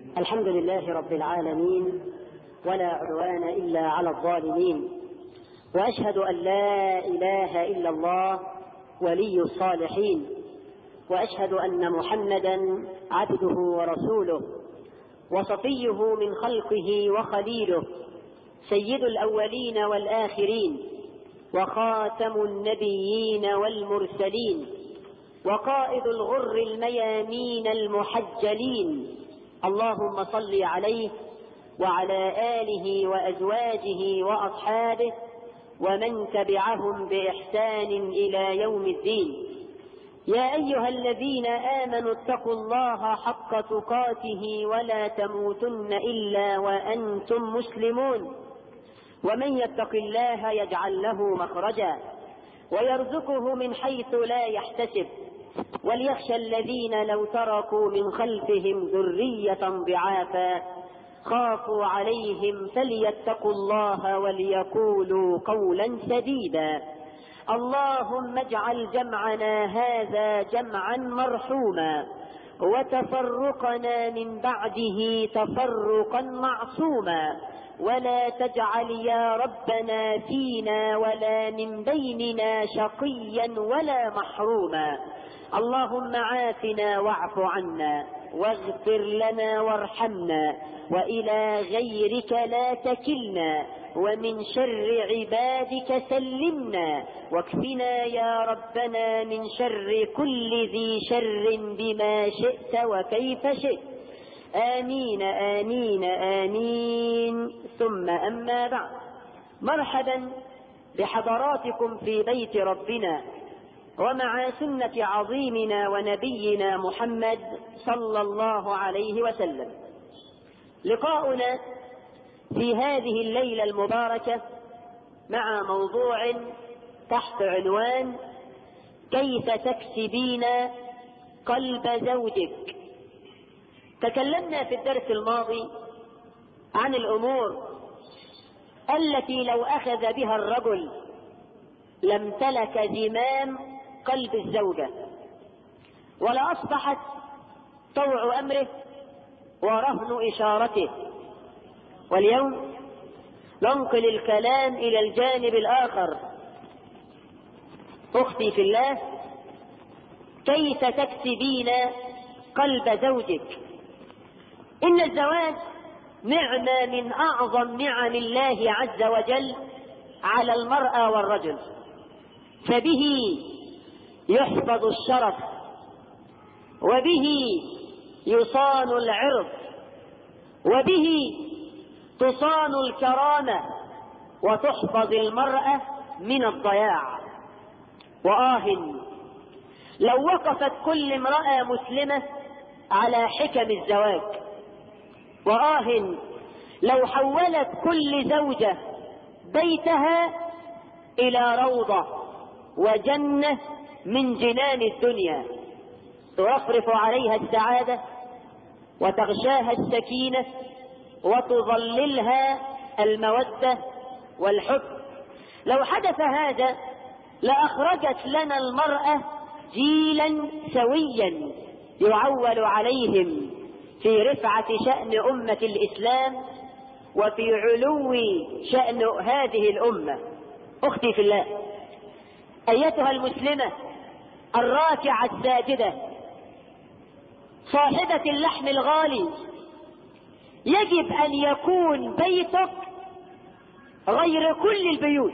الحمد لله رب العالمين ولا عدوان إلا على الظالمين وأشهد أن لا إله إلا الله ولي الصالحين وأشهد أن محمدا عبده ورسوله وصفيه من خلقه وخليله سيد الأولين والآخرين وخاتم النبيين والمرسلين وقائد الغر الميامين المحجلين اللهم صل عليه وعلى آله وأزواجه وأصحابه ومن تبعهم بإحسان إلى يوم الدين يا أيها الذين آمنوا اتقوا الله حق تقاته ولا تموتن إلا وأنتم مسلمون ومن يتق الله يجعل له مخرجا ويرزقه من حيث لا يحتسب وليخشى الذين لو تركوا من خلفهم ذرية ضعافا خافوا عليهم فليتقوا الله وليقولوا قولا سديدا اللهم اجعل جمعنا هذا جمعا مرحوما وتفرقنا من بعده تفرقا معصوما ولا تجعل يا ربنا فينا ولا من بيننا شقيا ولا محروما اللهم عافنا واعف عنا واغفر لنا وارحمنا والى غيرك لا تكلنا ومن شر عبادك سلمنا واكفنا يا ربنا من شر كل ذي شر بما شئت وكيف شئت آمين آمين آمين ثم أما بعد مرحبا بحضراتكم في بيت ربنا ومع سنة عظيمنا ونبينا محمد صلى الله عليه وسلم لقاؤنا في هذه الليلة المباركة مع موضوع تحت عنوان كيف تكسبين قلب زوجك تكلمنا في الدرس الماضي عن الأمور التي لو أخذ بها الرجل لامتلك زمام قلب الزوجة ولأصبحت طوع أمره ورهن إشارته واليوم ننقل الكلام إلى الجانب الآخر أختي في الله كيف تكسبين قلب زوجك إن الزواج نعمة من أعظم نعم الله عز وجل على المرأة والرجل فبه يحفظ الشرف وبه يصان العرض وبه تصان الكرامة وتحفظ المرأة من الضياع وآه لو وقفت كل امرأة مسلمة على حكم الزواج وآه لو حولت كل زوجة بيتها إلى روضة وجنة من جنان الدنيا ترفرف عليها السعادة وتغشاها السكينة وتظللها المودة والحب لو حدث هذا لأخرجت لنا المرأة جيلا سويا يعول عليهم في رفعة شأن أمة الإسلام وفي علو شأن هذه الأمة أختي في الله أيتها المسلمة الراكعة الساجدة صاحبة اللحم الغالي يجب أن يكون بيتك غير كل البيوت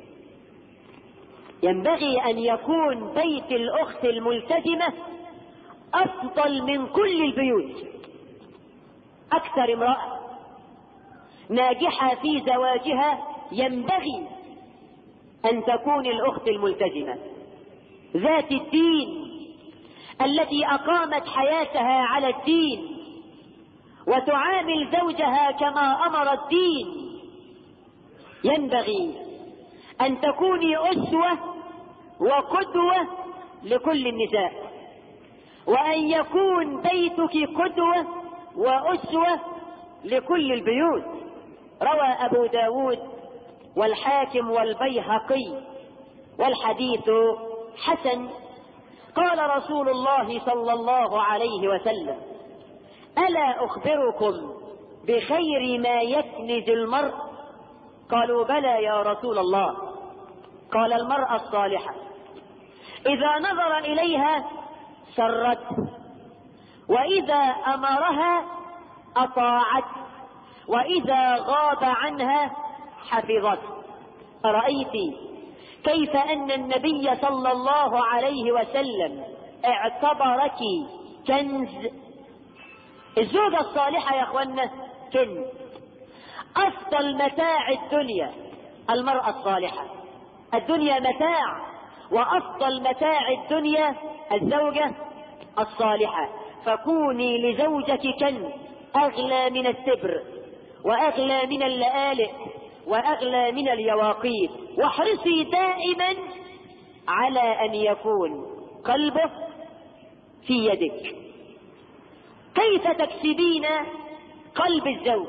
ينبغي أن يكون بيت الأخت الملتزمة أفضل من كل البيوت أكثر امرأة ناجحة في زواجها ينبغي أن تكون الأخت الملتزمة ذات الدين التي أقامت حياتها على الدين وتعامل زوجها كما أمر الدين ينبغي أن تكوني أسوة وقدوة لكل النساء وأن يكون بيتك قدوة وأسوة لكل البيوت روى أبو داود والحاكم والبيهقي والحديث حسن قال رسول الله صلى الله عليه وسلم ألا أخبركم بخير ما يكنز المرء قالوا بلى يا رسول الله قال المرأة الصالحة إذا نظر إليها سرته وإذا أمرها أطاعت وإذا غاب عنها حفظت أرأيت كيف أن النبي صلى الله عليه وسلم اعتبرك كنز الزوجة الصالحة يا اخوانا كنز افضل متاع الدنيا المرأة الصالحة الدنيا متاع وافضل متاع الدنيا الزوجة الصالحة فكوني لزوجك كنز اغلى من التبر واغلى من اللآلئ واغلى من اليواقيت واحرصي دائما على ان يكون قلبه في يدك كيف تكسبين قلب الزوج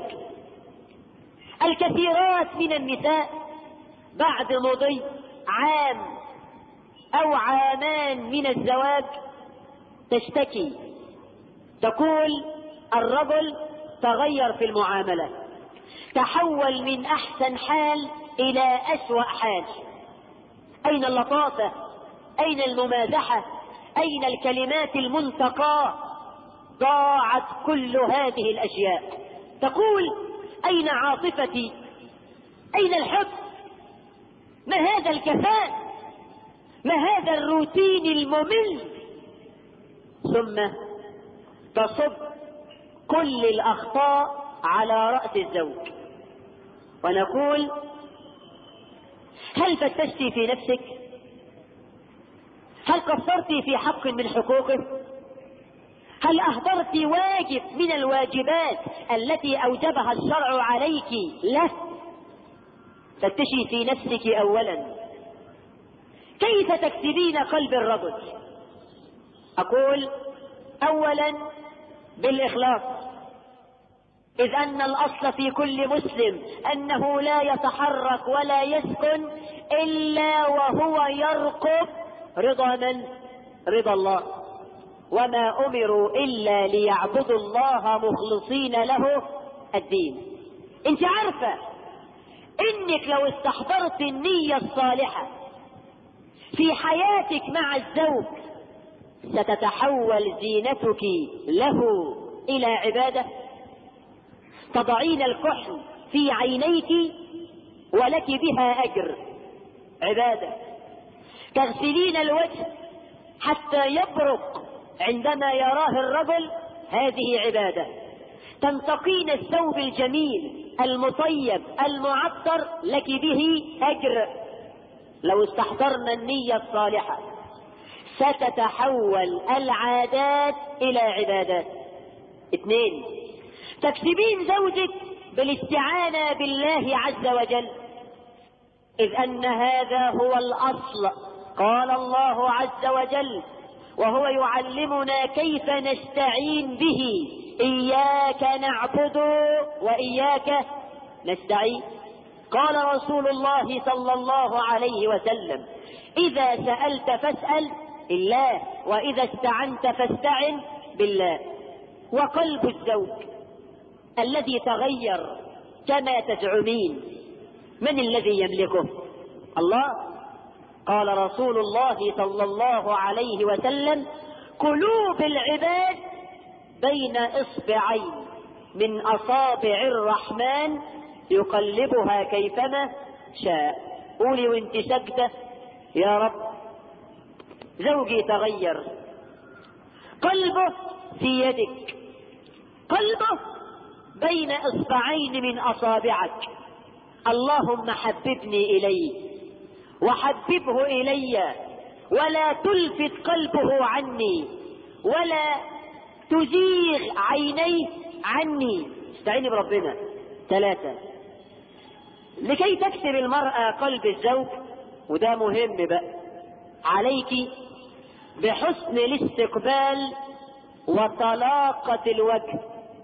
الكثيرات من النساء بعد مضي عام او عامان من الزواج تشتكي تقول الرجل تغير في المعامله تحول من احسن حال الى اسوا حال اين اللطافه اين الممازحه اين الكلمات المنتقاه ضاعت كل هذه الاشياء تقول اين عاطفتي اين الحب ما هذا الكفاء ما هذا الروتين الممل ثم تصب كل الاخطاء على راس الزوج ونقول هل فتشت في نفسك هل قصرت في حق من حقوقه هل اهدرت واجب من الواجبات التي اوجبها الشرع عليك له فتشي في نفسك اولا كيف تكسبين قلب الرجل اقول اولا بالاخلاص اذ ان الاصل في كل مسلم انه لا يتحرك ولا يسكن الا وهو يرقب رضا من رضا الله وما امروا الا ليعبدوا الله مخلصين له الدين انت عارفه انك لو استحضرت النيه الصالحه في حياتك مع الزوج ستتحول زينتك له الى عباده تضعين الكحل في عينيك ولك بها اجر عباده تغسلين الوجه حتى يبرق عندما يراه الرجل هذه عباده تنتقين الثوب الجميل المطيب المعطر لك به اجر لو استحضرنا النيه الصالحه ستتحول العادات الى عبادات اثنين تكسبين زوجك بالاستعانة بالله عز وجل إذ أن هذا هو الأصل قال الله عز وجل وهو يعلمنا كيف نستعين به إياك نعبد وإياك نستعين قال رسول الله صلى الله عليه وسلم إذا سألت فاسأل الله وإذا استعنت فاستعن بالله وقلب الزوج الذي تغير كما تزعمين من الذي يملكه الله قال رسول الله صلى الله عليه وسلم قلوب العباد بين اصبعين من اصابع الرحمن يقلبها كيفما شاء قولي وانت ساكته يا رب زوجي تغير قلبه في يدك قلبه بين اصبعين من اصابعك اللهم حببني اليه وحببه الي ولا تلفت قلبه عني ولا تزيغ عينيه عني استعيني بربنا ثلاثة لكي تكسب المرأة قلب الزوج وده مهم بقى عليك بحسن الاستقبال وطلاقة الوجه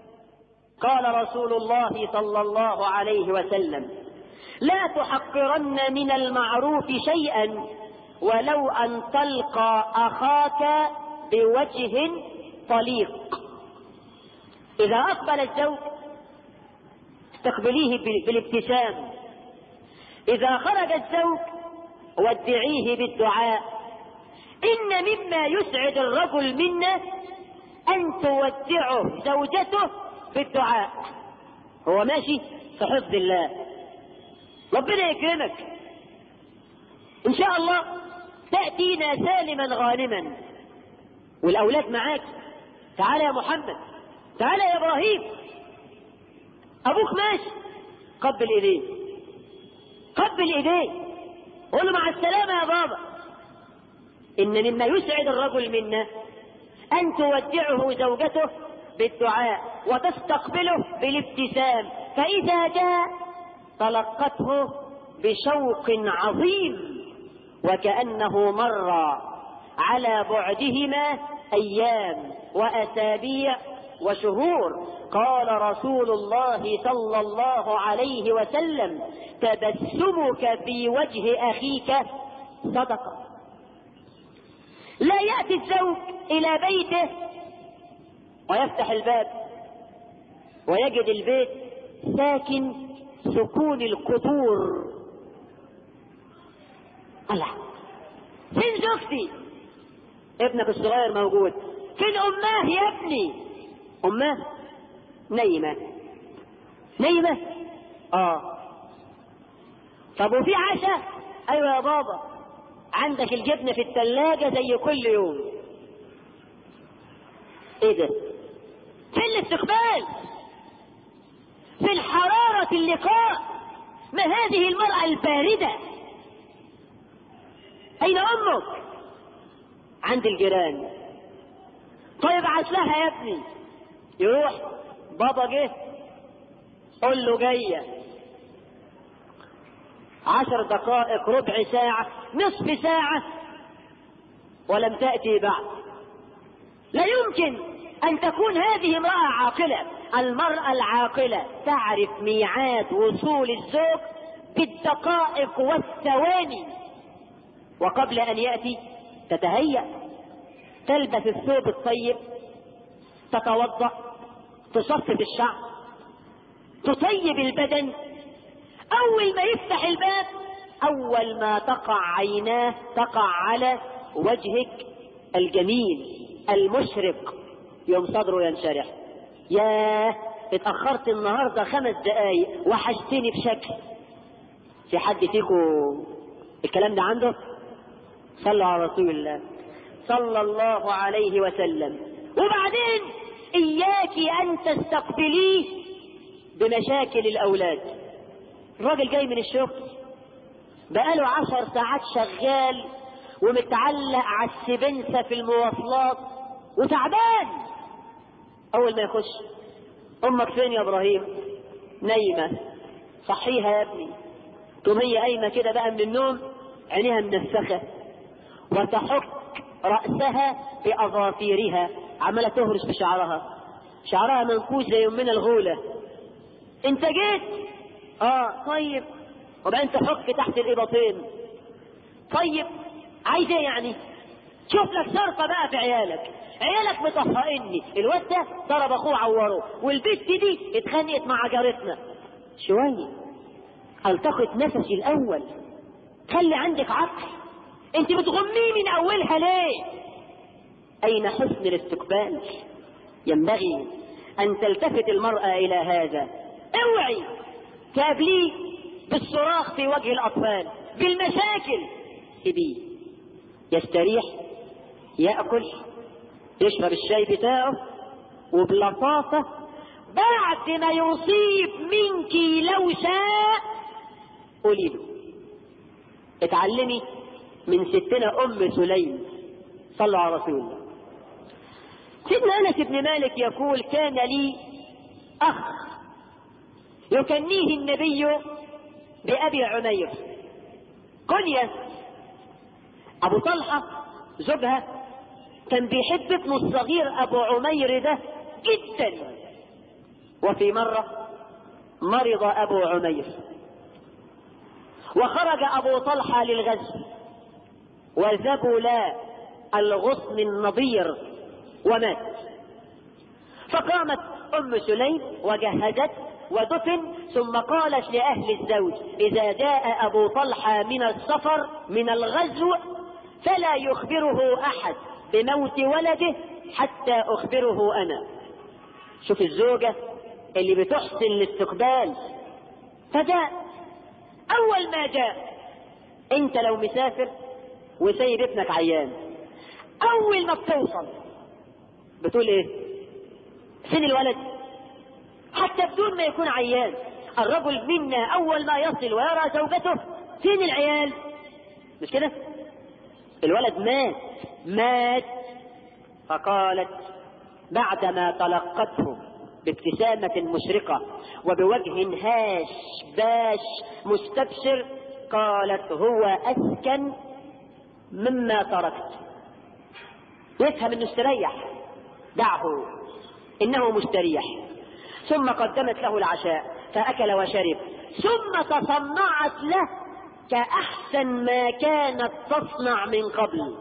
قال رسول الله صلى الله عليه وسلم لا تحقرن من المعروف شيئا ولو ان تلقى اخاك بوجه طليق إذا أقبل الزوج استقبليه بالابتسام إذا خرج الزوج ودعيه بالدعاء إن مما يسعد الرجل منا أن تودعه زوجته بالدعاء هو ماشي في حفظ الله ربنا يكرمك إن شاء الله تأتينا سالما غانما والأولاد معاك تعال يا محمد تعال يا إبراهيم أبوك ماشي قبل إيديه قبل إيديه قول له مع السلامة يا بابا إن مما يسعد الرجل منا أن تودعه زوجته بالدعاء وتستقبله بالابتسام فإذا جاء تلقته بشوق عظيم وكأنه مر على بعدهما أيام وأسابيع وشهور قال رسول الله صلى الله عليه وسلم تبسمك في وجه أخيك صدقة لا يأتي الزوج إلى بيته ويفتح الباب ويجد البيت ساكن سكون القدور الله فين زوجتي ابنك الصغير موجود فين اماه يا ابني اماه نايمه نايمه اه طب وفي عشاء ايوه يا بابا عندك الجبنه في الثلاجه زي كل يوم ايه ده في الاستقبال في الحرارة اللقاء ما هذه المرأة الباردة أين أمك عند الجيران طيب ابعت لها يا ابني يروح بابا جه قول له جاية عشر دقائق ربع ساعة نصف ساعة ولم تأتي بعد لا يمكن أن تكون هذه امرأة عاقلة المرأة العاقلة تعرف ميعاد وصول الزوج بالدقائق والثواني وقبل أن يأتي تتهيأ تلبس الثوب الطيب تتوضأ تصفف الشعر تطيب البدن أول ما يفتح الباب أول ما تقع عيناه تقع على وجهك الجميل المشرق يوم صدره ينشرح ياه اتأخرت النهاردة خمس دقايق وحشتني بشكل في حد فيكم الكلام ده عنده صلوا على رسول الله صلى الله عليه وسلم وبعدين إياك أن تستقبليه بمشاكل الأولاد الراجل جاي من الشغل بقاله عشر ساعات شغال ومتعلق على السبنسة في المواصلات وتعبان أول ما يخش أمك فين يا إبراهيم نايمة صحيها يا ابني تقوم هي قايمة كده بقى من النوم عينيها منفخة وتحك رأسها بأظافيرها عمالة تهرش في شعرها شعرها منكوش زي يومنا الغولة انت جيت اه طيب وبعدين تحك تحت الإبطين طيب عايز ايه يعني شوف لك صرفة بقى في عيالك عيالك مطهقني الواد ده ضرب اخوه عوره والبنت دي اتخانقت مع جارتنا شوية التقط نفسي الاول خلي عندك عقل انت بتغميه من اولها ليه اين حسن الاستقبال ينبغي ان تلتفت المرأة الى هذا اوعي تقابليه بالصراخ في وجه الاطفال بالمشاكل سيبيه يستريح يأكل يشرب الشاي بتاعه وبلطافة بعد ما يصيب منك لو شاء قولي له اتعلمي من ستنا ام سليم صلوا على رسول الله سيدنا انس بن مالك يقول كان لي اخ يكنيه النبي بابي عمير كنية ابو طلحه زوجها كان بيحب ابنه الصغير ابو عمير ده جدا وفي مرة مرض ابو عمير وخرج ابو طلحة للغزو وذبل الغصن النضير ومات فقامت ام سليم وجهزت ودفن ثم قالت لأهل الزوج إذا جاء أبو طلحة من السفر من الغزو فلا يخبره أحد بموت ولده حتى أخبره أنا شوف الزوجة اللي بتحسن الاستقبال فجاء أول ما جاء أنت لو مسافر وسايب ابنك عيان أول ما بتوصل بتقول إيه؟ فين الولد؟ حتى بدون ما يكون عيان الرجل منا أول ما يصل ويرى زوجته فين العيال؟ مش كده؟ الولد مات مات فقالت بعدما تلقته بابتسامة مشرقة وبوجه هاش باش مستبشر قالت هو أسكن مما تركت يفهم انه استريح دعه انه مستريح ثم قدمت له العشاء فأكل وشرب ثم تصنعت له كأحسن ما كانت تصنع من قبل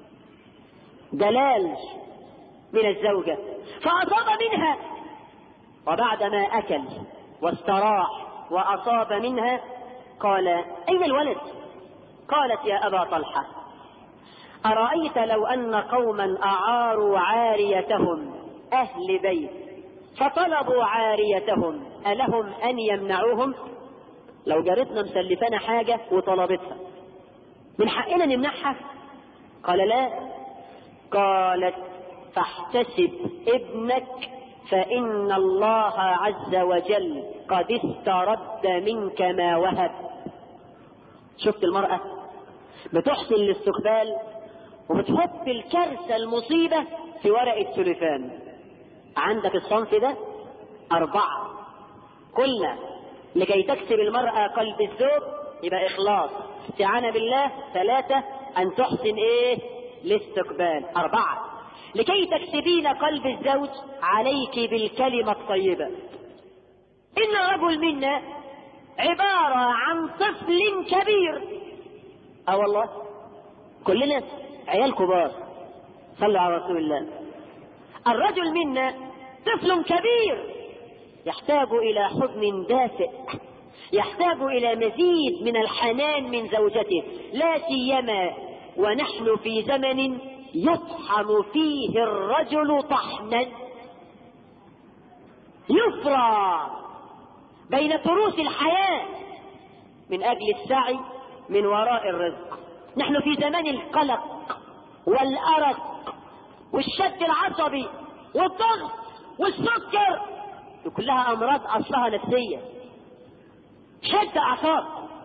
دلال من الزوجة فأصاب منها وبعدما أكل واستراح وأصاب منها قال أين الولد قالت يا أبا طلحة أرأيت لو أن قوما أعاروا عاريتهم أهل بيت فطلبوا عاريتهم ألهم أن يمنعوهم لو جارتنا مسلفانا حاجة وطلبتها من حقنا نمنعها قال لا قالت فاحتسب ابنك فإن الله عز وجل قد استرد منك ما وهب شفت المرأة بتحسن الاستقبال وبتحط الكارثة المصيبة في ورقة سلفان عندك الصنف ده أربعة كلنا لكي تكسب المرأة قلب الزوج يبقى إخلاص استعانة بالله ثلاثة أن تحسن إيه الاستقبال أربعة لكي تكسبين قلب الزوج عليك بالكلمة الطيبة إن رجل منا عبارة عن طفل كبير اه والله كلنا عيال كبار صلوا على رسول الله الرجل منا طفل كبير يحتاج إلى حضن دافئ يحتاج إلى مزيد من الحنان من زوجته لا سيما ونحن في زمن يطحن فيه الرجل طحنا يفرى بين تروس الحياة من أجل السعي من وراء الرزق نحن في زمان القلق والأرق والشد العصبي والضغط والسكر دي كلها أمراض أصلها نفسية شد أعصاب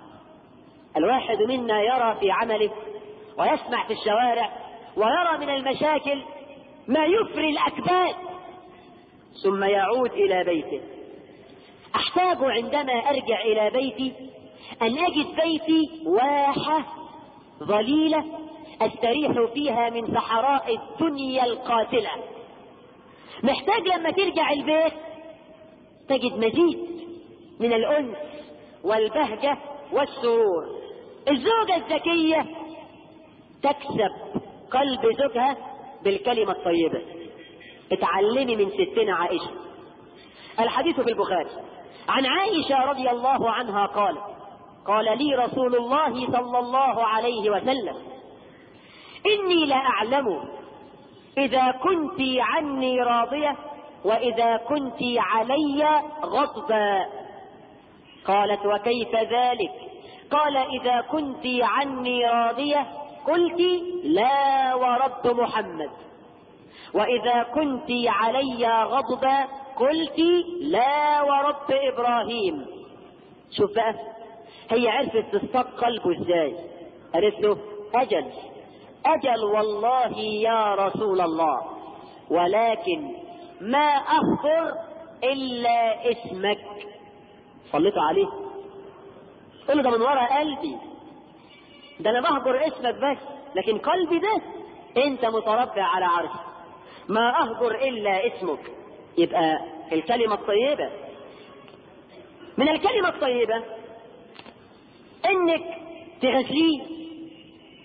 الواحد منا يرى في عمله ويسمع في الشوارع ويرى من المشاكل ما يفري الأكباد ثم يعود إلى بيته أحتاج عندما أرجع إلى بيتي أن أجد بيتي واحة ظليلة أستريح فيها من صحراء الدنيا القاتلة محتاج لما ترجع البيت تجد مزيد من الأنس والبهجة والسرور الزوجة الذكية تكسب قلب زوجها بالكلمة الطيبة اتعلمي من ستنا عائشة الحديث في البخاري عن عائشة رضي الله عنها قال قال لي رسول الله صلى الله عليه وسلم إني لأعلم إذا كنت عني راضية وإذا كنت علي غضبا قالت وكيف ذلك قال إذا كنت عني راضية قلت لا ورب محمد وإذا كنت علي غضبا قلت لا ورب إبراهيم شوف بقى هي عرفت تصطاد قلبه ازاي قالت له أجل أجل والله يا رسول الله ولكن ما أخبر إلا اسمك صليت عليه قل له ده من ورا قلبي ده أنا بهجر اسمك بس لكن قلبي ده أنت متربع على عرشي ما أهجر إلا اسمك يبقى الكلمة الطيبة من الكلمة الطيبة انك تغزليه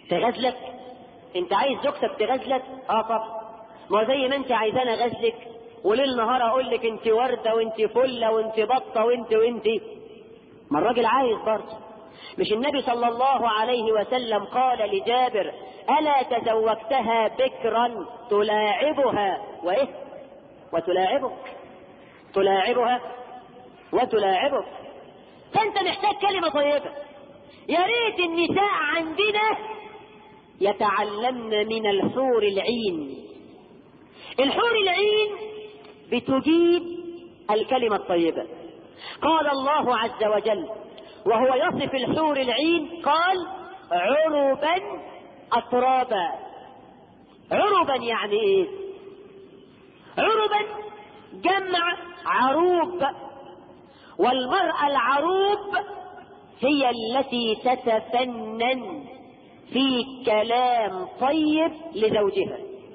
تغزلك انت عايز زوجتك تغزلك اه طبعا ما زي ما انت عايزانا غزلك وليل نهار اقول لك انت ورده وانت فله وانت بطه وانت وانت ما الراجل عايز برضه مش النبي صلى الله عليه وسلم قال لجابر الا تزوجتها بكرا تلاعبها وايه وتلاعبك تلاعبها وتلاعبك فانت محتاج كلمه طيبه يا ريت النساء عندنا يتعلمن من الحور العين الحور العين بتجيب الكلمة الطيبة قال الله عز وجل وهو يصف الحور العين قال عربا أترابا عربا يعني ايه عربا جمع عروب والمرأة العروب هي التي تتفنن في كلام طيب لزوجها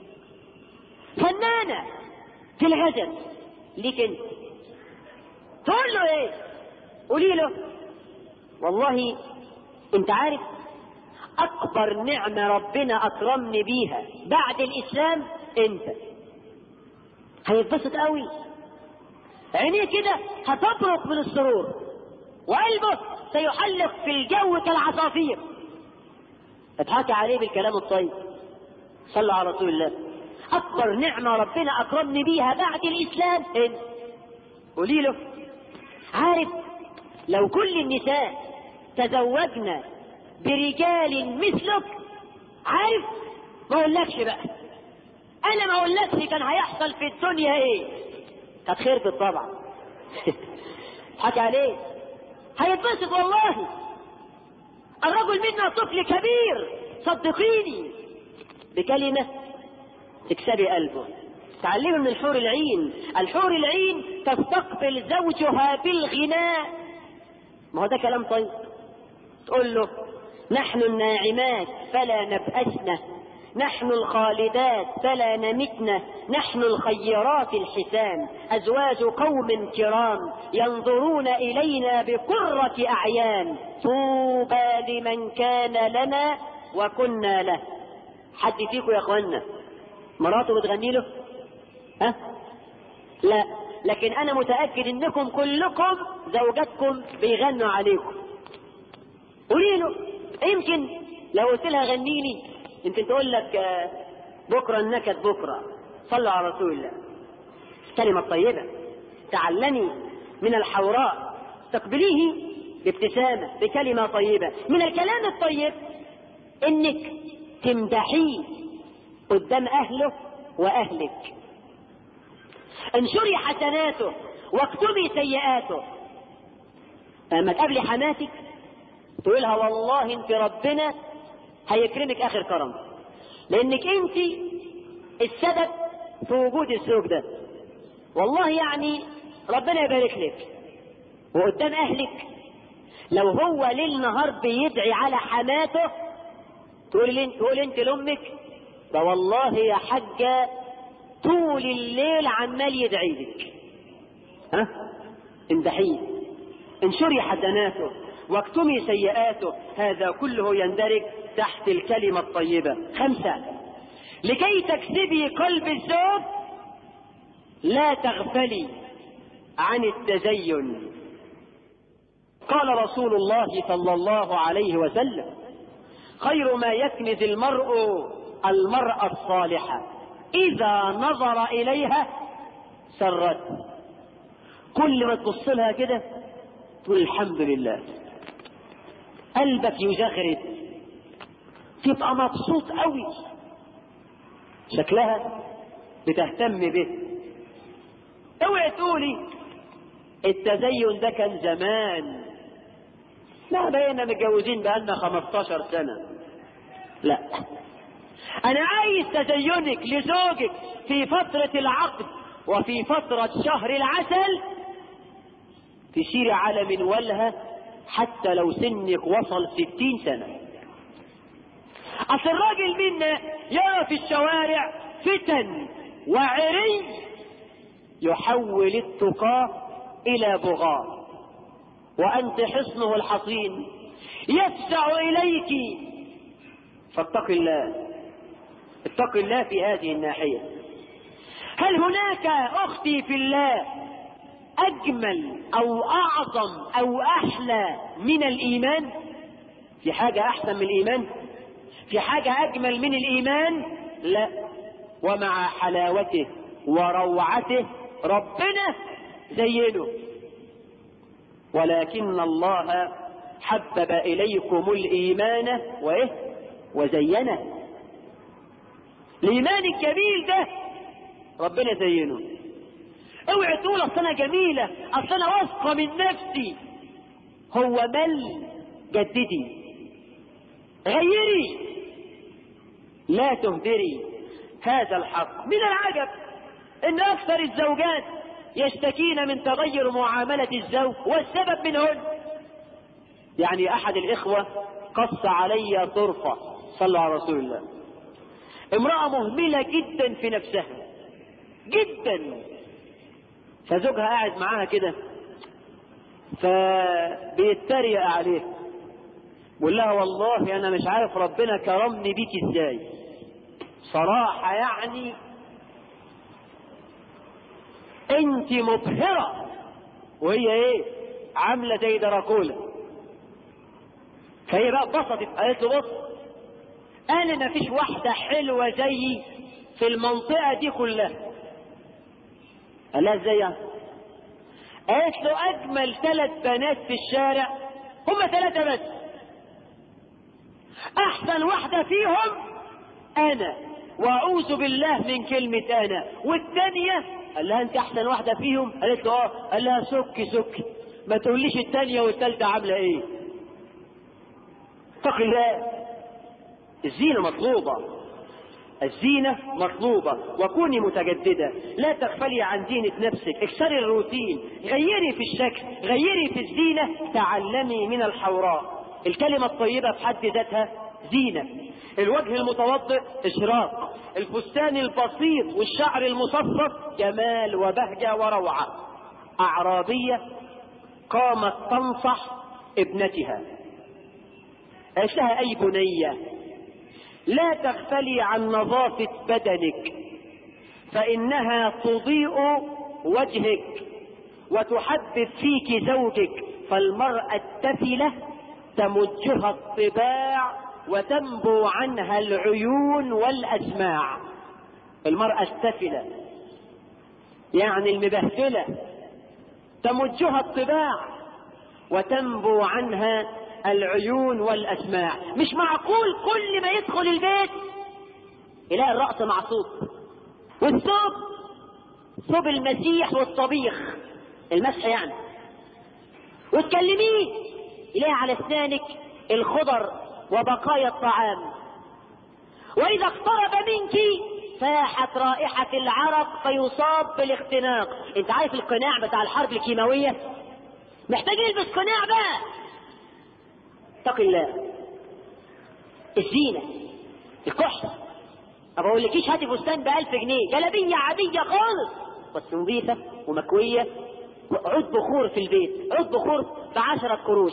فنانة في الغزل ليك انت تقول له ايه قولي له والله انت عارف اكبر نعمة ربنا اكرمني بيها بعد الاسلام انت هيتبسط قوي عينيه كده هتبرق من السرور وقلبه سيحلق في الجو كالعصافير اضحك عليه بالكلام الطيب صلى على رسول الله اكبر نعمه ربنا اكرمني بيها بعد الاسلام انت قولي له عارف لو كل النساء تزوجنا برجال مثلك عارف ما اقولكش بقى انا ما اقولكش كان هيحصل في الدنيا ايه كانت خير طبعا حكي عليه هيتبسط والله الرجل منا طفل كبير صدقيني بكلمة تكسبي قلبه تعلمي من الحور العين الحور العين تستقبل زوجها بالغناء ما هو ده كلام طيب تقول له نحن الناعمات فلا نبأسنا نحن الخالدات فلا نمتنا نحن الخيرات الحسان أزواج قوم كرام ينظرون إلينا بقرة أعيان طوبى لمن كان لنا وكنا له حد فيكم يا اخوانا مراته بتغني له ها لا لكن انا متاكد انكم كلكم زوجاتكم بيغنوا عليكم قولي له يمكن لو قلت لها غنيني يمكن تقول لك آه، بكره النكد بكره صلوا على رسول الله الكلمه الطيبه تعلمي من الحوراء تقبليه بابتسامه بكلمه طيبه من الكلام الطيب انك تمدحيه قدام اهله واهلك انشري حسناته واكتبي سيئاته اما تقابلي حماتك تقول لها والله انت ربنا هيكرمك اخر كرم لانك انت السبب في وجود الزوج ده والله يعني ربنا يبارك لك وقدام اهلك لو هو ليل نهار بيدعي على حماته تقول لي تقول انت لامك ده والله يا حاجه طول الليل عمال يدعي لك ها امدحيه انشري حسناته واكتمي سيئاته هذا كله يندرج تحت الكلمة الطيبة خمسة لكي تكسبي قلب الزوج لا تغفلي عن التزين قال رسول الله صلى الله عليه وسلم خير ما يكنز المرء المرأة الصالحة إذا نظر إليها سرته كل ما تبص لها كده تقول الحمد لله قلبك يزغرد تبقى مبسوط قوي شكلها بتهتم به اوعي تقولي التزين ده كان زمان لا بقينا متجوزين بقالنا 15 سنة لا انا عايز تزينك لزوجك في فترة العقد وفي فترة شهر العسل تشيري على منولها حتى لو سنك وصل ستين سنة اصل الراجل منا يرى في الشوارع فتن وعري يحول التقى الى بغاء وانت حصنه الحصين يفزع اليك فاتق الله اتق الله في هذه الناحية هل هناك اختي في الله اجمل او اعظم او احلى من الايمان في حاجة احسن من الايمان في حاجة اجمل من الايمان لا ومع حلاوته وروعته ربنا زينه ولكن الله حبب اليكم الايمان وايه وزينه الايمان الجميل ده ربنا زينه اوعي تقول اصل انا جميله اصل انا واثقه من نفسي هو مل جددي غيري لا تهدري هذا الحق من العجب ان اكثر الزوجات يشتكين من تغير معاملة الزوج والسبب منهن يعني احد الاخوة قص علي طرفة صلى على رسول الله امرأة مهملة جدا في نفسها جدا فزوجها قاعد معاها كده فبيتريق عليه بيقول لها والله انا مش عارف ربنا كرمني بيك ازاي صراحة يعني انت مبهرة وهي ايه عاملة زي دراكولا فهي بقى بسطت قالت له بص انا ما فيش واحدة حلوة زيي في المنطقة دي كلها قال لها ازاي يعني قالت له اجمل ثلاث بنات في الشارع هم ثلاثة بس احسن واحدة فيهم انا واعوذ بالله من كلمة انا والثانية قال لها انت احسن واحدة فيهم قالت له اه قال لها سكي سكي ما تقوليش الثانية والثالثة عاملة ايه اتق الله الزينة مطلوبة الزينة مطلوبة وكوني متجددة لا تغفلي عن زينة نفسك اكسري الروتين غيري في الشكل غيري في الزينة تعلمي من الحوراء الكلمة الطيبة في حد ذاتها زينة الوجه المتوضئ اشراق الفستان البسيط والشعر المصفف جمال وبهجة وروعة اعرابية قامت تنصح ابنتها قالت لها اي بنية لا تغفلي عن نظافة بدنك فانها تضيء وجهك وتحبب فيك زوجك فالمرأة التفلة تمجها الطباع وتنبو عنها العيون والأسماع المرأة السفلة يعني المبهدلة تمجها الطباع وتنبو عنها العيون والأسماع مش معقول كل ما يدخل البيت يلاقي الرأس معصوب والثوب ثوب المسيح والطبيخ المسح يعني وتكلميه يلاقي على اسنانك الخضر وبقايا الطعام واذا اقترب منك فاحت رائحة العرق فيصاب بالاختناق انت عارف القناع بتاع الحرب الكيماوية محتاج يلبس قناع بقى اتق الله الزينة الكحل ما بقولكيش هاتي فستان بألف جنيه جلابية عادية خالص بس نظيفة ومكوية عود بخور في البيت عود بخور بعشرة قروش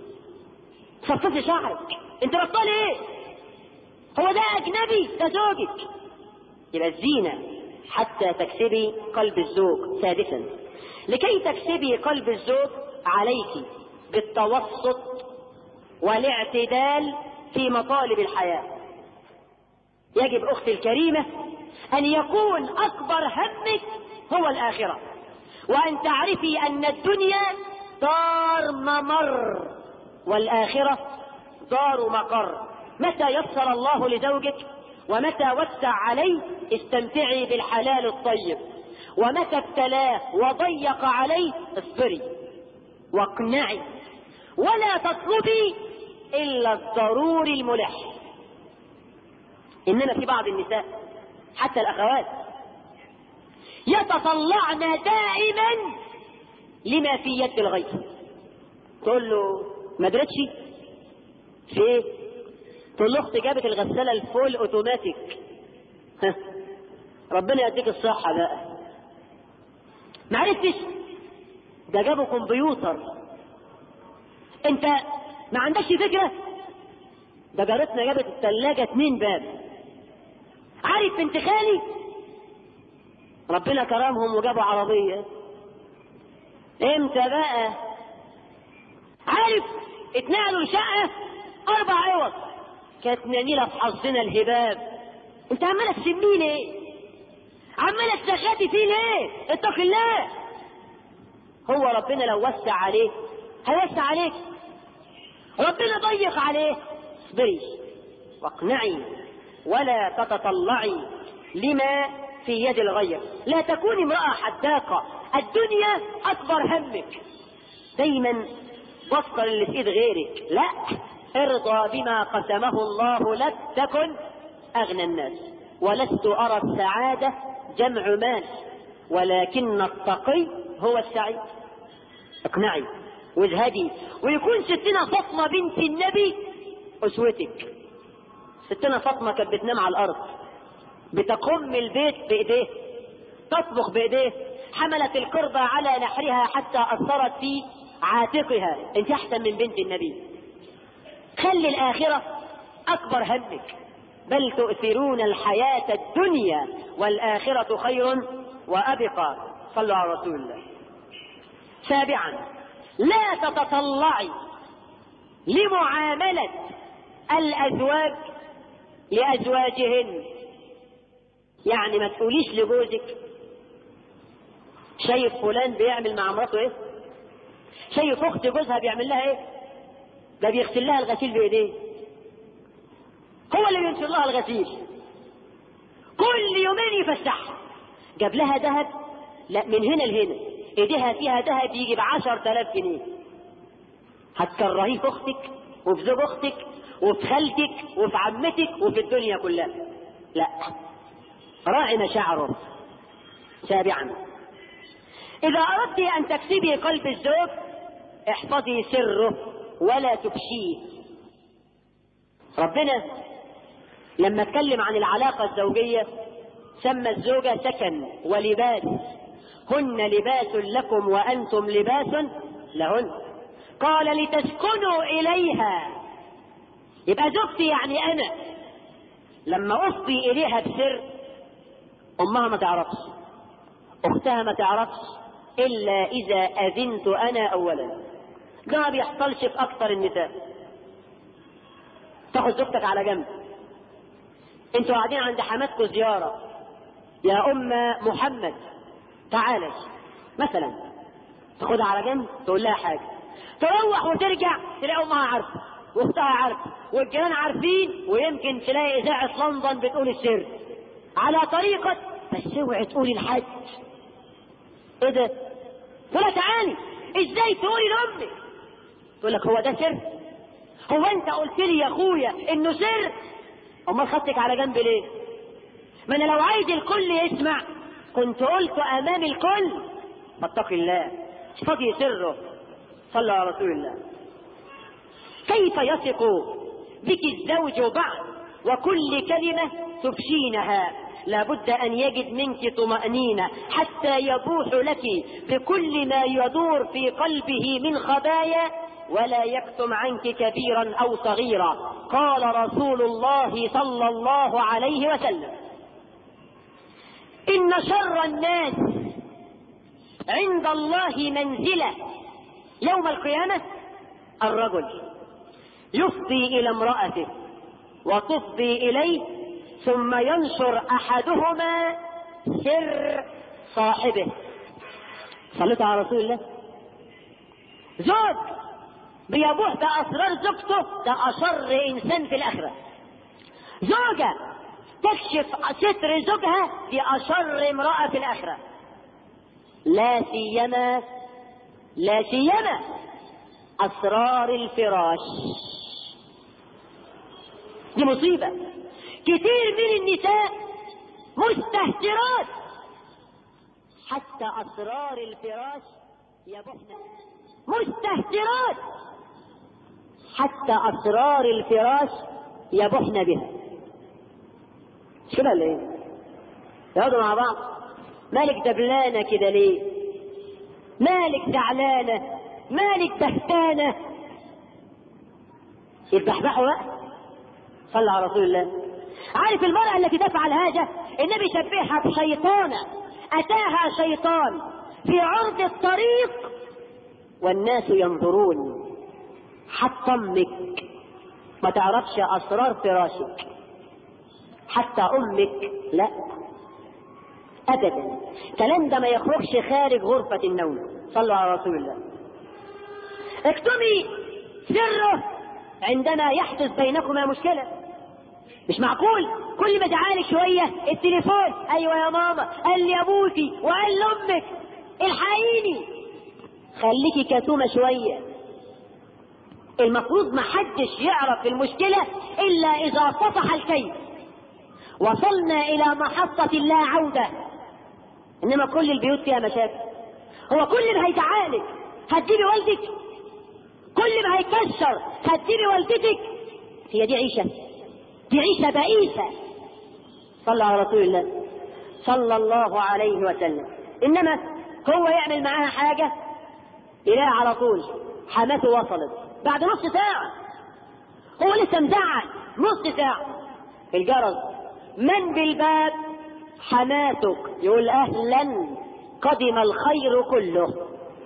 صفصي شعرك انت بطل ايه هو ده اجنبي ده زوجك يبقى الزينة حتى تكسبي قلب الزوج سادسا لكي تكسبي قلب الزوج عليك بالتوسط والاعتدال في مطالب الحياة يجب اختي الكريمة ان يكون اكبر همك هو الاخرة وان تعرفي ان الدنيا دار ممر والاخرة دار مقر متى يسر الله لزوجك ومتى وسع عليه استمتعي بالحلال الطيب ومتى ابتلاه وضيق عليه اصبري واقنعي ولا تطلبي الا الضروري الملح انما في بعض النساء حتى الاخوات يتطلعن دائما لما في يد الغير تقول له ما درتش في ايه تقول له اختي جابت الغسالة الفول اوتوماتيك ربنا يديك الصحة بقى ما عرفتش ده جابوا كمبيوتر انت ما عندكش فكرة ده جارتنا جابت الثلاجة اتنين باب عارف بنت خالي ربنا كرمهم وجابوا عربية امتى بقى عارف اتنقلوا شقة اربع عوض كانت نميلة في حظنا الهباب انت عمالة تسميه ليه عمالة تسخاتي فيه ليه اتق الله هو ربنا لو وسع عليه هيوسع عليك ربنا ضيق عليه اصبري واقنعي ولا تتطلعي لما في يد الغير لا تكوني امرأة حداقة الدنيا أكبر همك دايما بطل اللي في ايد غيرك لا ارضى بما قسمه الله لك تكن أغنى الناس ولست أرى السعادة جمع مال ولكن التقي هو السعيد اقنعي واذهبي ويكون ستنا فاطمة بنت النبي أسوتك ستنا فاطمة كانت بتنام على الأرض بتقم البيت بإيديه تطبخ بإيديه حملت القربة على نحرها حتى أثرت في عاتقها انت أحسن من بنت النبي خلي الآخرة أكبر همك بل تؤثرون الحياة الدنيا والآخرة خير وأبقى صلوا على رسول الله سابعا لا تتطلعي لمعاملة الأزواج لأزواجهن يعني ما تقوليش لجوزك شايف فلان بيعمل مع مراته ايه شايف اخت جوزها بيعمل لها ايه ده بيغسل لها الغسيل بايديه هو اللي بينشر لها الغسيل كل يومين يفسحها جاب لها ذهب لا من هنا لهنا ايديها فيها ذهب يجي بعشر تلاف جنيه هتكرهيه في اختك وفي زوج اختك وفي خالتك وفي عمتك وفي الدنيا كلها لا راعي مشاعره سابعا اذا اردت ان تكسبي قلب الزوج احفظي سره ولا تفشيه ربنا لما اتكلم عن العلاقة الزوجية سمى الزوجة سكن ولباس هن لباس لكم وأنتم لباس لهن قال لتسكنوا إليها يبقى زوجتي يعني أنا لما أفضي إليها بسر أمها ما تعرفش أختها ما تعرفش إلا إذا أذنت أنا أولا ده ما بيحصلش في أكثر النساء تاخد زوجتك على جنب انتوا قاعدين عند حماتكم زيارة يا أم محمد تعالي مثلا تاخدها على جنب تقول لها حاجة تروح وترجع تلاقي أمها عارفة واختها عارفة والجيران عارفين ويمكن تلاقي إذاعة لندن بتقول السر على طريقة بس اوعي تقولي لحد ايه ده؟ تقول لها تعالي ازاي تقولي لأمك؟ تقول لك هو ده سر؟ هو انت قلت لي يا اخويا انه سر؟ امال خدتك على جنب ليه؟ ما انا لو عايز الكل يسمع كنت قلت امام الكل فاتق الله احفظي سره صلى على رسول الله كيف يثق بك الزوج بعد وكل كلمة تفشينها لابد أن يجد منك طمأنينة حتى يبوح لك بكل ما يدور في قلبه من خبايا ولا يكتم عنك كبيرا أو صغيرا قال رسول الله صلى الله عليه وسلم إن شر الناس عند الله منزلة يوم القيامة الرجل يفضي إلى امرأته وتفضي إليه ثم ينشر أحدهما سر صاحبه صليت على رسول الله زوج بيبوح بأسرار زوجته ده أشر إنسان في الآخرة زوجة تكشف ستر زوجها دي أشر امرأة في الآخرة لا سيما لا سيما أسرار الفراش دي مصيبة كتير من النساء مستهترات حتى أسرار الفراش يبحن مستهترات حتى أسرار الفراش يبحن بها مش كده ولا ايه؟ يقعدوا مع بعض مالك دبلانة كده ليه؟ مالك زعلانة مالك بهتانة يتبحبحوا بقى صلى على رسول الله عارف المرأة التي تفعل هذا النبي شبهها بشيطانة أتاها شيطان في عرض الطريق والناس ينظرون حتى امك ما تعرفش اسرار فراشك حتى امك لا ابدا كلام ده ما يخرجش خارج غرفة النوم صلوا على رسول الله اكتمي سره عندما يحدث بينكما مشكلة مش معقول كل ما تعالج شوية التليفون ايوه يا ماما قال لي ابوكي وقال لامك الحقيني خليكي كتومة شوية المفروض ما حدش يعرف المشكلة إلا إذا طفح الكيد وصلنا إلى محطة لا عودة إنما كل البيوت فيها مشاكل هو كل ما هيتعالج هتجيبي والدك كل ما هيكسر هتجيبي والدتك هي دي عيشة دي عيشة بئيسة صلى على رسول الله صلى الله عليه وسلم إنما هو يعمل معاها حاجة إله على طول حماته وصلت بعد نص ساعة هو لسه مزعل نص ساعة الجرس من بالباب حماتك يقول أهلا قدم الخير كله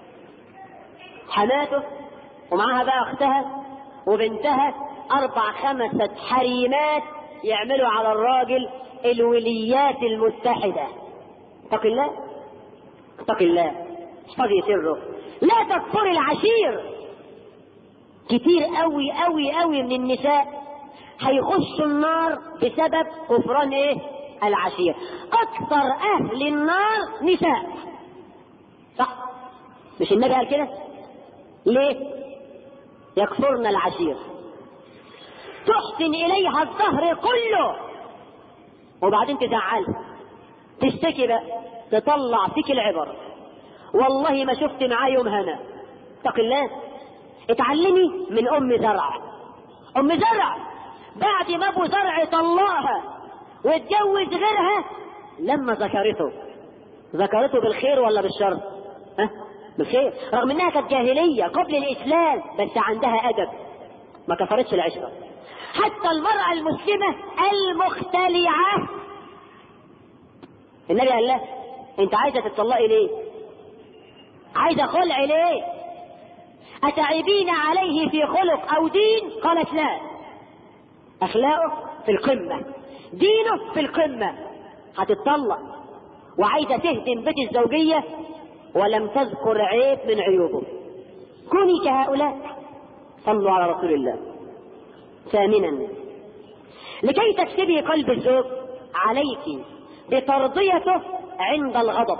حماته ومعاها بقى أختها وبنتها أربع خمسة حريمات يعملوا على الراجل الوليات المتحدة اتق الله اتق الله احفظي سره لا تكفر العشير كتير قوي قوي قوي من النساء هيخشوا النار بسبب كفران ايه العشير اكثر اهل النار نساء صح مش النبي قال كده ليه يكفرن العشير تحسن اليها الظهر كله وبعدين تزعلها تشتكي بقى تطلع فيك العبر والله ما شفت معاه يوم هنا اتق الله اتعلمي من ام زرع ام زرع بعد ما ابو زرع طلقها واتجوز غيرها لما ذكرته ذكرته بالخير ولا بالشر ها بالخير رغم انها كانت جاهليه قبل الاسلام بس عندها ادب ما كفرتش العشره حتى المراه المسلمه المختلعه النبي قال لها انت عايزه تتطلقي ليه عايزه خلع ليه اتعيبين عليه في خلق او دين قالت لا اخلاقه في القمه دينه في القمه هتتطلق وعايزه تهدم بيت الزوجيه ولم تذكر عيب من عيوبه كوني كهؤلاء صلوا على رسول الله ثامنا لكي تكسبي قلب الزوج عليك بترضيته عند الغضب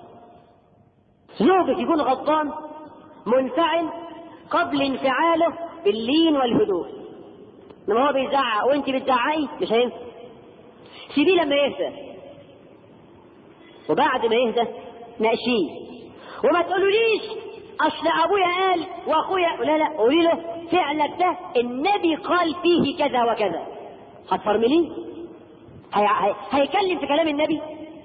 زوجك يكون غضبان منفعل قبل انفعاله باللين والهدوء لما هو بيزعق وانت بتزعقي مش هينفع سيبيه لما يهدى وبعد ما يهدى ناقشيه وما تقولوليش اصل ابويا قال واخويا لا لا قولي له فعلك ده النبي قال فيه كذا وكذا هتفرمليه هي... هي... هيكلم في كلام النبي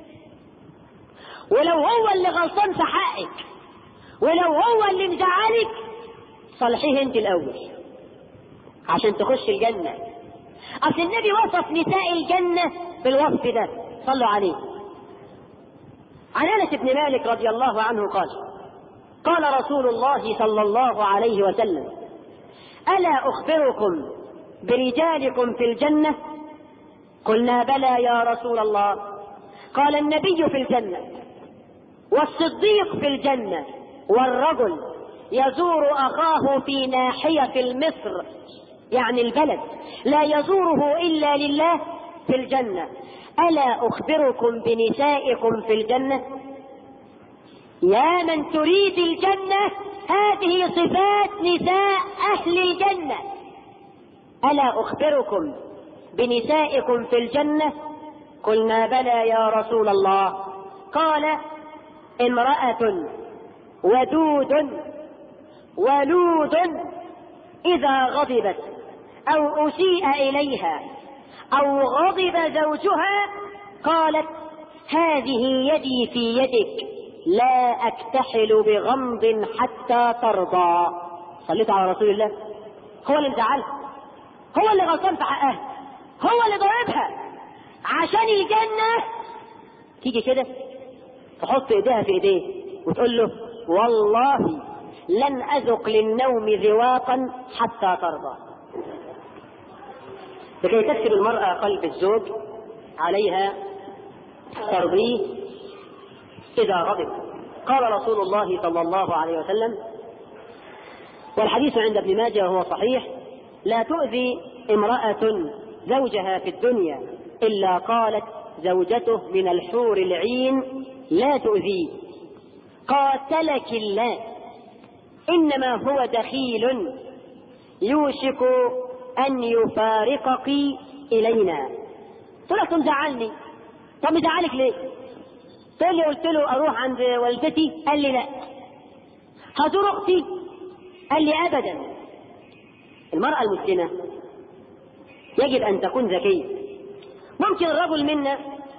ولو هو اللي غلطان في حقك ولو هو اللي مزعلك صلحيه انت الاول عشان تخش الجنة اصل النبي وصف نساء الجنة بالوصف ده صلوا عليه عن انس بن مالك رضي الله عنه قال قال رسول الله صلى الله عليه وسلم الا اخبركم برجالكم في الجنه قلنا بلى يا رسول الله قال النبي في الجنه والصديق في الجنه والرجل يزور اخاه في ناحيه المصر يعني البلد لا يزوره الا لله في الجنه الا اخبركم بنسائكم في الجنه يا من تريد الجنه هذه صفات نساء اهل الجنه الا اخبركم بنسائكم في الجنه قلنا بلى يا رسول الله قال امراه ودود ولود اذا غضبت او اسيء اليها او غضب زوجها قالت هذه يدي في يدك لا اكتحل بغمض حتى ترضى صليت على رسول الله هو اللي مزعلها هو اللي غلطان في حقها هو اللي ضاربها عشان الجنة تيجي كده تحط ايديها في ايديه وتقول له والله لن اذق للنوم ذواقا حتى ترضى لكي تكسب المرأة قلب الزوج عليها ترضيه إذا غضب قال رسول الله صلى الله عليه وسلم والحديث عند ابن ماجه وهو صحيح لا تؤذي امرأة زوجها في الدنيا إلا قالت زوجته من الحور العين لا تؤذيه قاتلك الله إنما هو دخيل يوشك أن يفارقك إلينا تقول لك مزعلني طب مزعلك ليه؟ تقول لي قلت له أروح عند والدتي قال لي لا هزور أختي قال لي أبدا المرأة المسلمة يجب أن تكون ذكية ممكن الرجل منا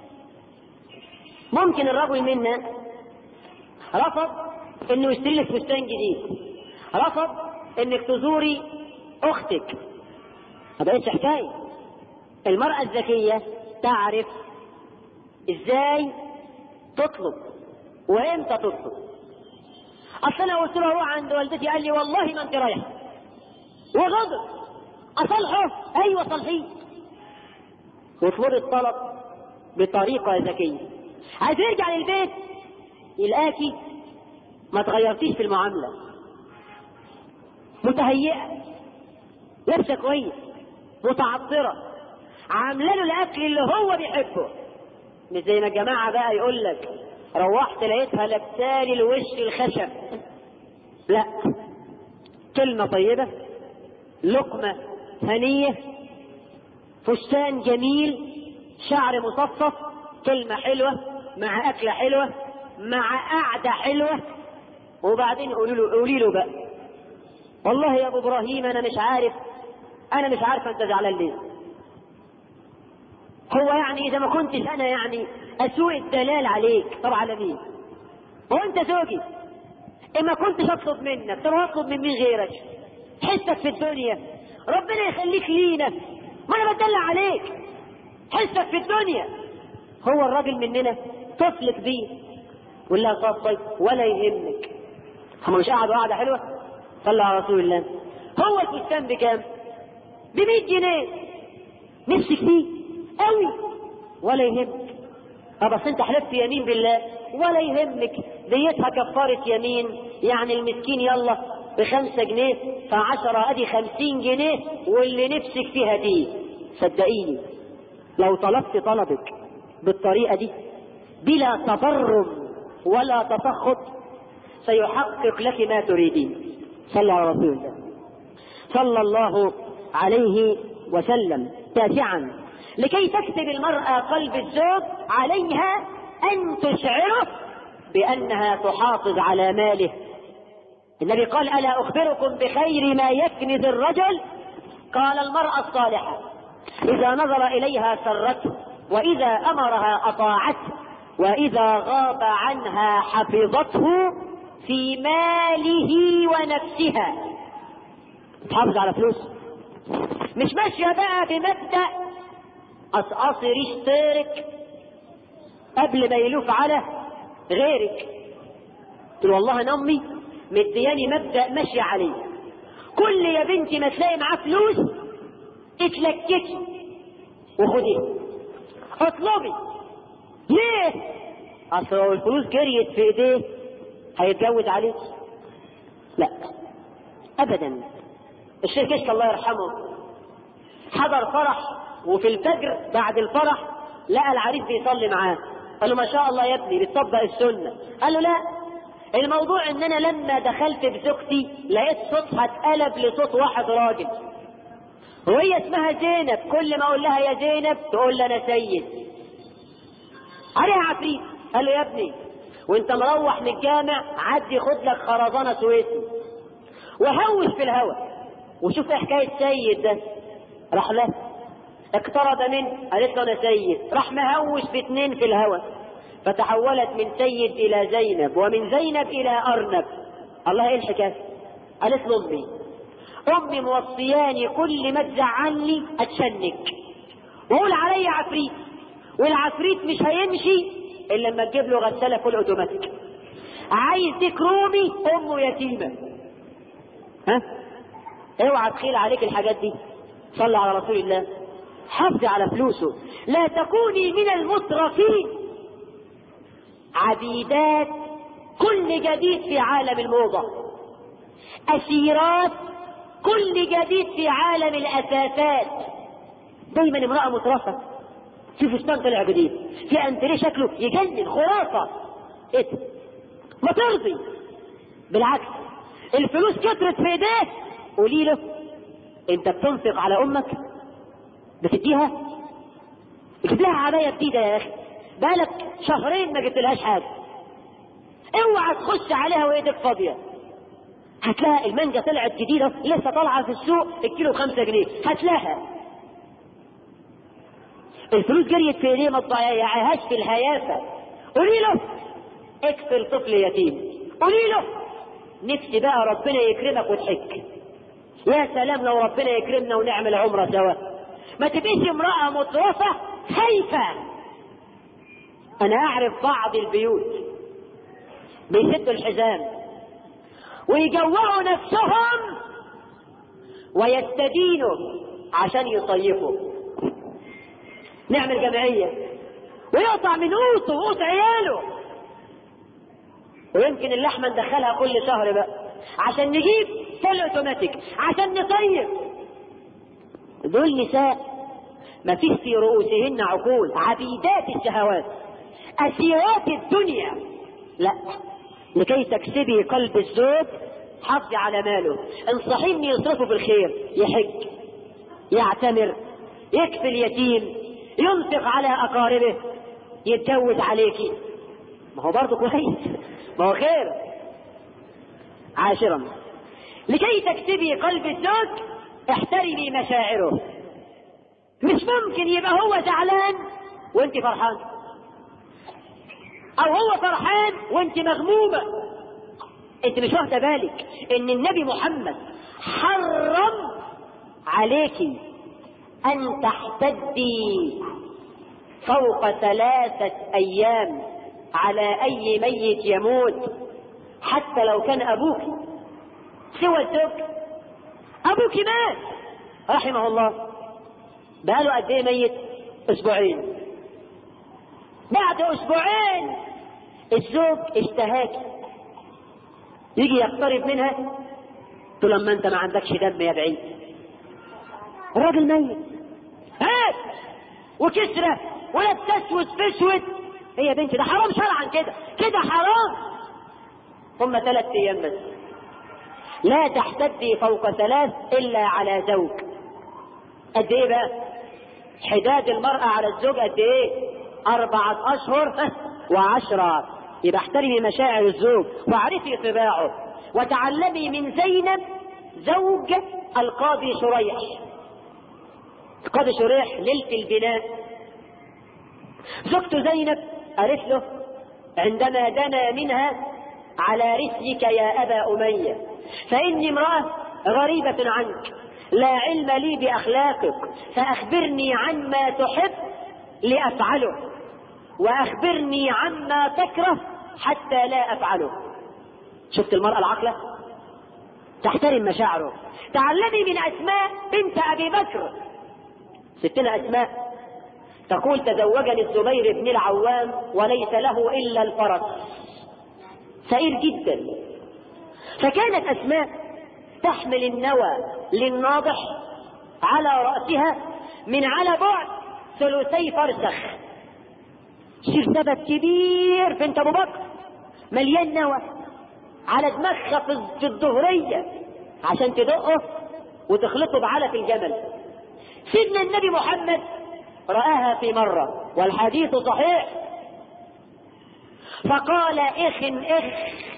ممكن الرجل منا رفض انه يشتري لك فستان جديد رفض انك تزوري اختك ما بقتش حكايه المرأة الذكية تعرف ازاي تطلب وامتى تطلب اصل انا قلت له روح عند والدتي قال لي والله ما انت رايحه وغضب اصلحه ايوه صلحيه واطلبي الطلب بطريقه ذكيه عايز يرجع للبيت يلاقيكي ما تغيرتيش في المعامله متهيئه لابسه كويس متعطره عامله له الاكل اللي هو بيحبه مش زي ما الجماعه بقى يقول لك روحت لقيتها لابسالي الوش الخشب لا كلمه طيبه لقمه هنيه فستان جميل شعر مصفف كلمه حلوه مع اكله حلوه مع قعده حلوه وبعدين قولوا له قولي له بقى والله يا ابو ابراهيم انا مش عارف انا مش عارفه انت زعلان ليه هو يعني اذا ما كنتش انا يعني اسوء الدلال عليك طب على مين وانت زوجي اما كنتش اطلب منك طب اطلب من مين غيرك حسك في الدنيا ربنا يخليك لينا ما انا بدلع عليك حسك في الدنيا هو الراجل مننا تفلك بيه ولا طب ولا يهمك هم مش قعدوا قعده حلوه صلى على رسول الله هو الفستان بكام ب 100 جنيه نفسك فيه قوي ولا يهمك اه بس انت حلفت يمين بالله ولا يهمك ديتها كفارة يمين يعني المسكين يلا بخمسة جنيه فعشرة ادي خمسين جنيه واللي نفسك فيها دي صدقيني لو طلبت طلبك بالطريقة دي بلا تبرم ولا تسخط سيحقق لك ما تريدين صلى على رسول الله صلى الله عليه وسلم تاسعا لكي تكسب المرأة قلب الزوج عليها أن تشعره بأنها تحافظ على ماله النبي قال ألا أخبركم بخير ما يكنز الرجل قال المرأة الصالحة إذا نظر إليها سرته وإذا أمرها أطاعته وإذا غاب عنها حفظته في ماله ونفسها تحافظ على فلوس مش ماشية بقى بمبدأ أسقصي ريش طيرك قبل ما يلوف على غيرك قلت والله انا امي مدياني مبدا ماشي عليه كل يا بنتي ما تلاقي معاه فلوس اتلككي وخديها اطلبي ليه اصل لو الفلوس جريت في ايديه هيتجوز عليك لا ابدا الشيخ كشك الله يرحمه حضر فرح وفي الفجر بعد الفرح لقى العريس بيصلي معاه قال له ما شاء الله يا ابني بتطبق السنه قال له لا الموضوع ان انا لما دخلت بزوجتي لقيت صوتها اتقلب لصوت واحد راجل وهي اسمها زينب كل ما اقول لها يا زينب تقول لي انا سيد عليها عفريت قال له يا ابني وانت مروح من الجامع عدي خد لك خرزانه سويسي وهوش في الهوا وشوف ايه حكايه سيد ده راح له اقترب منه قالت له انا سيد راح مهوش في اتنين في الهوى فتحولت من سيد الى زينب ومن زينب الى ارنب الله ايه الحكايه قالت له امي امي موصياني كل ما تزعلني اتشنك وقول علي عفريت والعفريت مش هيمشي الا لما تجيب له غساله فول اوتوماتيك عايز ديك رومي امه يتيمه ها اوعى تخيل عليك الحاجات دي صلى على رسول الله حافظي على فلوسه لا تكوني من المترفين عبيدات كل جديد في عالم الموضة أسيرات كل جديد في عالم الأثاثات دايما امرأة مترفة في فستان طلع جديد في أنتريه شكله يجنن خرافة ايه ده؟ ما ترضي بالعكس الفلوس كترت في ايديه قولي له انت بتنفق على امك بتديها جيب لها عبايه جديده يا اخي بقالك شهرين ما جبتلهاش حاجه اوعى تخش عليها وايدك فاضيه هتلاقي المانجا طلعت جديده لسه طالعه في السوق الكيلو خمسة جنيه هتلاقيها الفلوس جريت في ايديه ما تضيعهاش في الهيافه قولي له اكفل طفل يتيم قولي له نفسي بقى ربنا يكرمك وتحج يا سلام لو ربنا يكرمنا ونعمل عمره سوا ما تبقيش امرأة مترفة خايفة انا اعرف بعض البيوت بيسدوا الحزام ويجوعوا نفسهم ويستدينوا عشان يصيفوا نعمل جمعية ويقطع من قوته وقوت عياله ويمكن اللحمة ندخلها كل شهر بقى عشان نجيب فول اوتوماتيك عشان نصيف دول نساء ما فيش في رؤوسهن عقول عبيدات الشهوات أسيرات الدنيا لا لكي تكسبي قلب الزوج حافظي على ماله انصحيه انه يصرفه في الخير يحج يعتمر يكفي اليتيم ينفق على اقاربه يتجوز عليكي ما هو برضه كويس ما هو خير عاشرا لكي تكسبي قلب الزوج احترمي مشاعره مش ممكن يبقى هو زعلان وانت فرحان او هو فرحان وانت مغمومة انت مش واخده بالك ان النبي محمد حرم عليك ان تحتدي فوق ثلاثة ايام على اي ميت يموت حتى لو كان ابوك سوى الزوج ابوك مات رحمه الله بقاله قد ايه ميت اسبوعين بعد اسبوعين الزوج اشتهاك يجي يقترب منها تقول لما انت ما عندكش دم يا بعيد الراجل ميت هات وكسرة ولا بتسود في اسود هي يا بنتي ده حرام شرعا كده كده حرام هم ثلاث ايام بس لا تحتدي فوق ثلاث الا على زوج قد ايه بقى حداد المرأة على الزوج قد ايه اربعة اشهر وعشرة يبقى احترمي مشاعر الزوج واعرفي طباعه وتعلمي من زينب زوج القاضي شريح القاضي شريح ليلة البناء زوجته زينب قالت له عندما دنا منها على رسلك يا أبا أمية فإني امرأة غريبة عنك لا علم لي بأخلاقك فأخبرني عما تحب لأفعله وأخبرني عما تكره حتى لا أفعله شفت المرأة العقلة تحترم مشاعره تعلمي من أسماء بنت أبي بكر ستنا أسماء تقول تزوجني الزبير بن العوام وليس له إلا الفرس فقير جدا فكانت أسماء تحمل النوى للناضح على رأسها من على بعد ثلثي فرسخ شير سبت كبير بنت ابو بكر مليان نوى على دماغها في الظهرية عشان تدقه وتخلطه بعلف الجمل سيدنا النبي محمد رآها في مرة والحديث صحيح فقال اخ اخ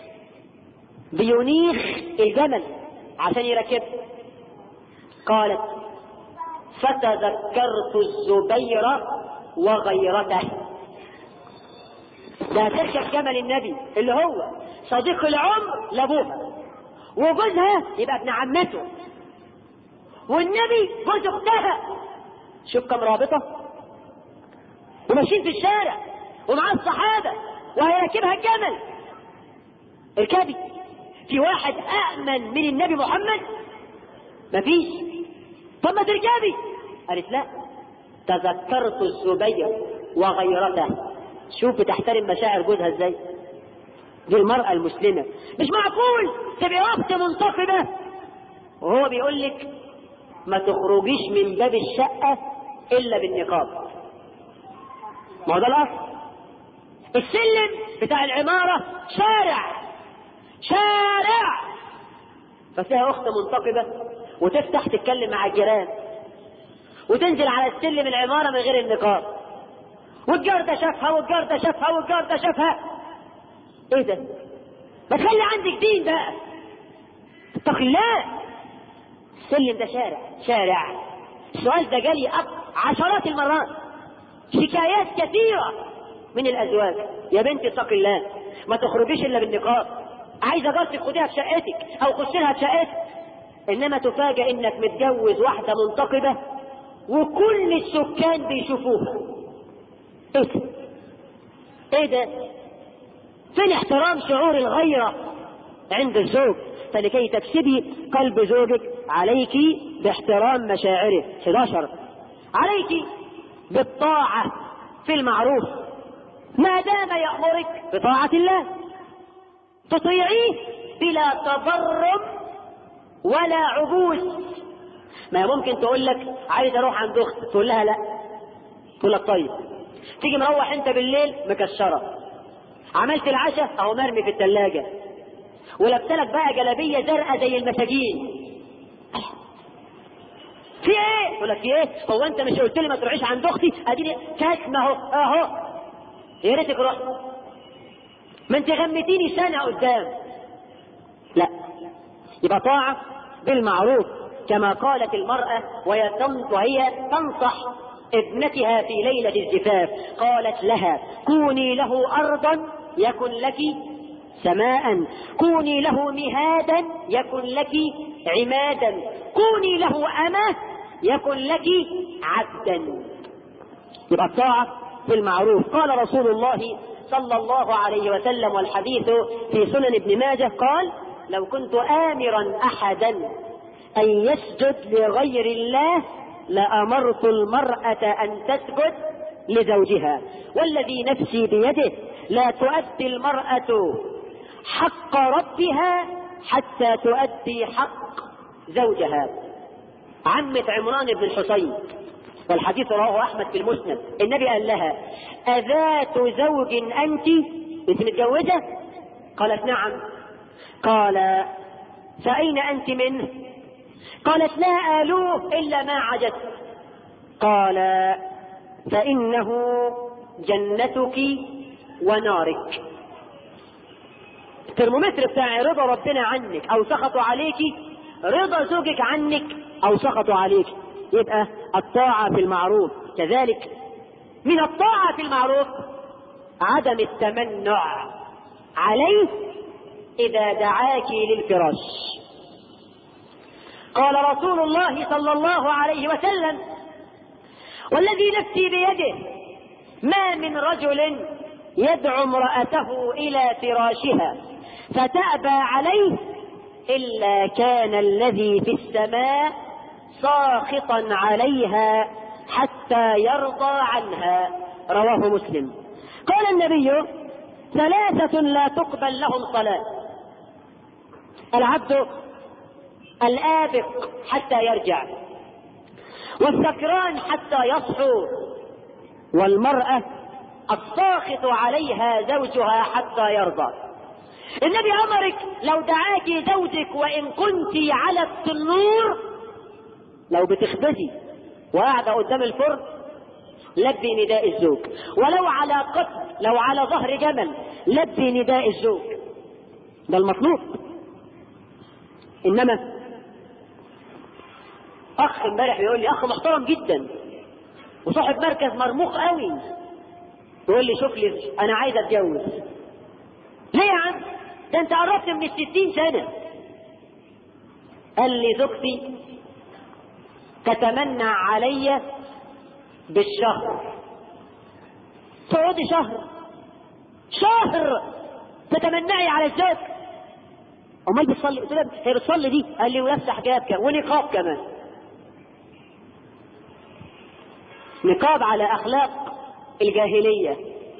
بينيخ الجمل عشان يركب قالت فتذكرت الزبير وغيرته ده تركب جمل النبي اللي هو صديق العمر لابوها وجوزها يبقى ابن عمته والنبي جوز اختها شوف كم رابطه وماشيين في الشارع ومعاه الصحابة وهيركبها الجمل اركبي في واحد أأمن من النبي محمد مفيش طب ما تركبي قالت لا تذكرت الزبير وغيرته شوف بتحترم مشاعر جوزها ازاي دي المرأة المسلمة مش معقول تبقى وقت منتقبة وهو بيقول لك ما تخرجيش من باب الشقة إلا بالنقاب ما هو ده الأصل السلم بتاع العمارة شارع شارع ففيها أخت منتقبة وتفتح تتكلم مع الجيران وتنزل على السلم العمارة من غير النقاب والجار ده شافها والجار ده شافها والجار ده شافها ايه ده؟ ما تخلي عندك دين بقى اتق الله السلم ده شارع شارع السؤال ده جالي عشرات المرات شكايات كثيرة من الأزواج يا بنتي اتق الله ما تخرجيش إلا بالنقاب عايزة جارتك خديها في شقتك أو خش لها في شقتك إنما تفاجأ إنك متجوز واحدة منتقبة وكل السكان بيشوفوها ايه ده؟ ايه ده؟ فين احترام شعور الغيرة عند الزوج فلكي تكسبي قلب زوجك عليك باحترام مشاعره 11 عليك بالطاعة في المعروف ما دام يأمرك بطاعة الله تطيعيه بلا تضرم ولا عبوس ما ممكن تقول لك عايز اروح عند اخت تقول لها لا تقول لك طيب تيجي مروح انت بالليل مكشره عملت العشاء اهو مرمي في الثلاجه ولبسلك بقى جلابيه زرقاء زي المساجين في ايه؟ يقول لك في ايه؟ هو انت مش قلت لي ما تروحيش عند اختي؟ اديني كاتمه اهو اهو يا ريتك رحت ما انت غمتيني سنه قدام لا يبقى طاعه بالمعروف كما قالت المراه وهي وهي تنصح ابنتها في ليله الزفاف قالت لها كوني له ارضا يكن لك سماء كوني له مهادا يكن لك عمادا كوني له أمة يكن لك عبدا يبقى الطاعة في المعروف قال رسول الله صلى الله عليه وسلم والحديث في سنن ابن ماجه قال لو كنت آمرا أحدا أن يسجد لغير الله لأمرت المرأة أن تسجد لزوجها والذي نفسي بيده لا تؤدي المرأة حق ربها حتى تؤدي حق زوجها عمة عمران بن الحصين والحديث رواه أحمد في المسند النبي قال لها أذات زوج أنت أنت متجوزة قالت نعم قال فأين أنت منه قالت لا آلوه إلا ما عجزت قال فإنه جنتك ونارك الترمومتر بتاع رضا ربنا عنك او سخطوا عليك رضا زوجك عنك او سخطوا عليك يبقى الطاعة في المعروف كذلك من الطاعة في المعروف عدم التمنع عليه إذا دعاك للفراش قال رسول الله صلى الله عليه وسلم والذي نفسي بيده ما من رجل يدعو امرأته إلى فراشها فتأبى عليه إلا كان الذي في السماء ساخطا عليها حتى يرضى عنها رواه مسلم قال النبي ثلاثة لا تقبل لهم صلاة العبد الآبق حتى يرجع والسكران حتى يصحو والمرأة الساخط عليها زوجها حتى يرضى النبي امرك لو دعاك زوجك وان كنت على التنور لو بتخبزي وقاعده قدام الفرن لبي نداء الزوج ولو على قطب لو على ظهر جمل لبي نداء الزوج ده المطلوب انما اخ امبارح بيقول لي اخ محترم جدا وصاحب مركز مرموق قوي يقول لي شوف لي انا عايز اتجوز ليه يا عم ده انت قربت من الستين سنة قال لي زوجتي تتمنى علي بالشهر تقعدي شهر شهر تتمنعي على الزوج امال بتصلي قلت له هي بتصلي دي قال لي ولابسه حجاب كمان ونقاب كمان نقاب على اخلاق الجاهليه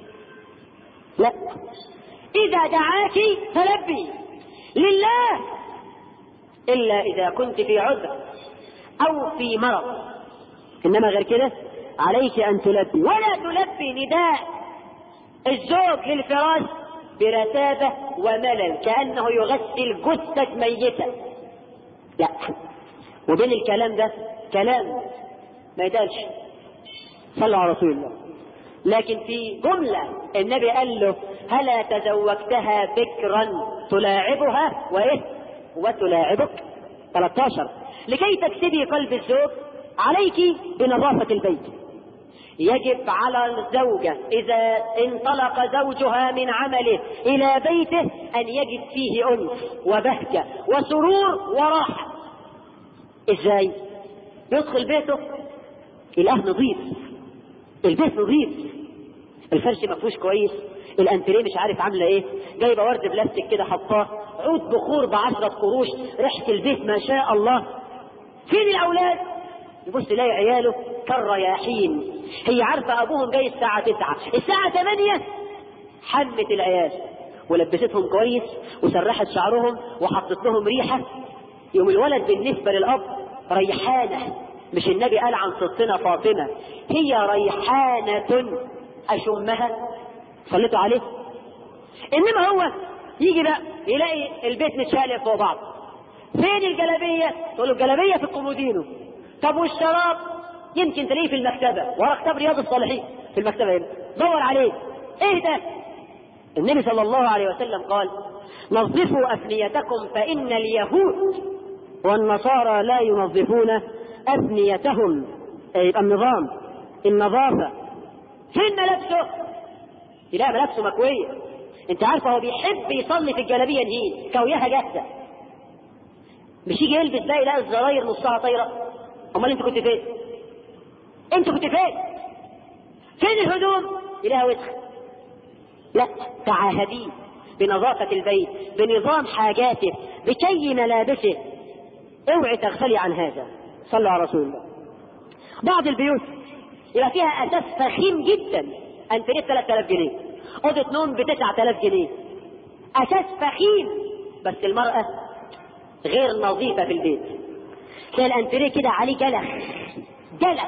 لا اذا دعاك فلبي لله الا اذا كنت في عذر او في مرض انما غير كده عليك ان تلبي ولا تلبي نداء الزوج للفراش برتابة وملل كأنه يغسل جثة ميتة لا وبين الكلام ده كلام ما يدالش صلوا على رسول الله لكن في جملة النبي قال له هلا تزوجتها بكرا تلاعبها وايه وتلاعبك 13 لكي تكسبي قلب الزوج عليك بنظافة البيت يجب على الزوجة إذا انطلق زوجها من عمله إلى بيته أن يجد فيه أنس وبهجة وسرور وراحة إزاي؟ يدخل بيته الأه نظيف البيت نظيف الفرش مفهوش كويس الانتريه مش عارف عامله ايه جايبه ورد بلاستيك كده حطاه عود بخور بعشرة قروش ريحه البيت ما شاء الله فين الاولاد يبص يلاقي عياله كالرياحين هي عارفة أبوهم جاي الساعة تسعة الساعة ثمانية حمت العيال ولبستهم كويس وسرحت شعرهم وحطت لهم ريحة يوم الولد بالنسبة للأب ريحانة مش النبي قال عن ستنا فاطمة هي ريحانة أشمها صليتوا عليه إنما هو يجي بقى يلاقي البيت متشالف فوق بعض فين الجلابية؟ تقول له الجلابية في الكومودينو طب والشراب يمكن تلاقيه في المكتبة ورا كتاب رياض الصالحين في المكتبة هنا دور عليه ايه ده النبي صلى الله عليه وسلم قال نظفوا أفنيتكم فإن اليهود والنصارى لا ينظفون أفنيتهم يبقى النظام النظافة فين ملابسه تلاقي ملابسه مكوية انت عارفه هو بيحب يصلي في الجلابية نهين كويها جاهزة مش يجي يلبس بقى يلاقي الزراير نصها طايرة امال انت كنت فين انت كنت فين فين الهدوم اليها وسخ لا تعاهديه بنظافة البيت بنظام حاجاته بكي ملابسه اوعي تغفلي عن هذا صلوا على رسول الله بعض البيوت يبقى فيها اساس فخيم جدا انتريه 3000 جنيه اوضه نوم ب 9000 جنيه اساس فخيم بس المراه غير نظيفه في البيت تلاقي الانتريه كده عليه جلخ جلخ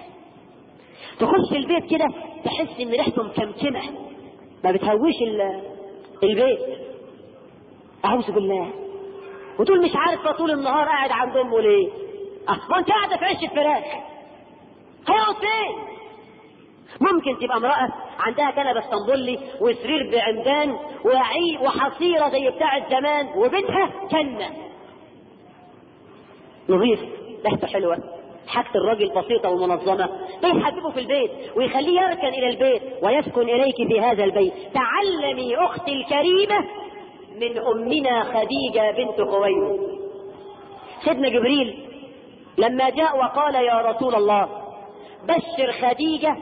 تخش البيت كده تحس ان ريحته مكمكمه ما بتهويش البيت اعوذ بالله وتقول مش عارفه طول النهار قاعد عند امه ليه اه ما انت قاعده في عش الفراخ هيقعد فين ممكن تبقى امرأة عندها كنبة اسطنبولي وسرير بعمدان وعي وحصيرة زي بتاعة زمان وبيتها كنة نظيف ريحته حلوة حاجة الراجل بسيطة ومنظمة يحببه في البيت ويخليه يركن إلى البيت ويسكن إليك في هذا البيت تعلمي أختي الكريمة من أمنا خديجة بنت خويلد سيدنا جبريل لما جاء وقال يا رسول الله بشر خديجة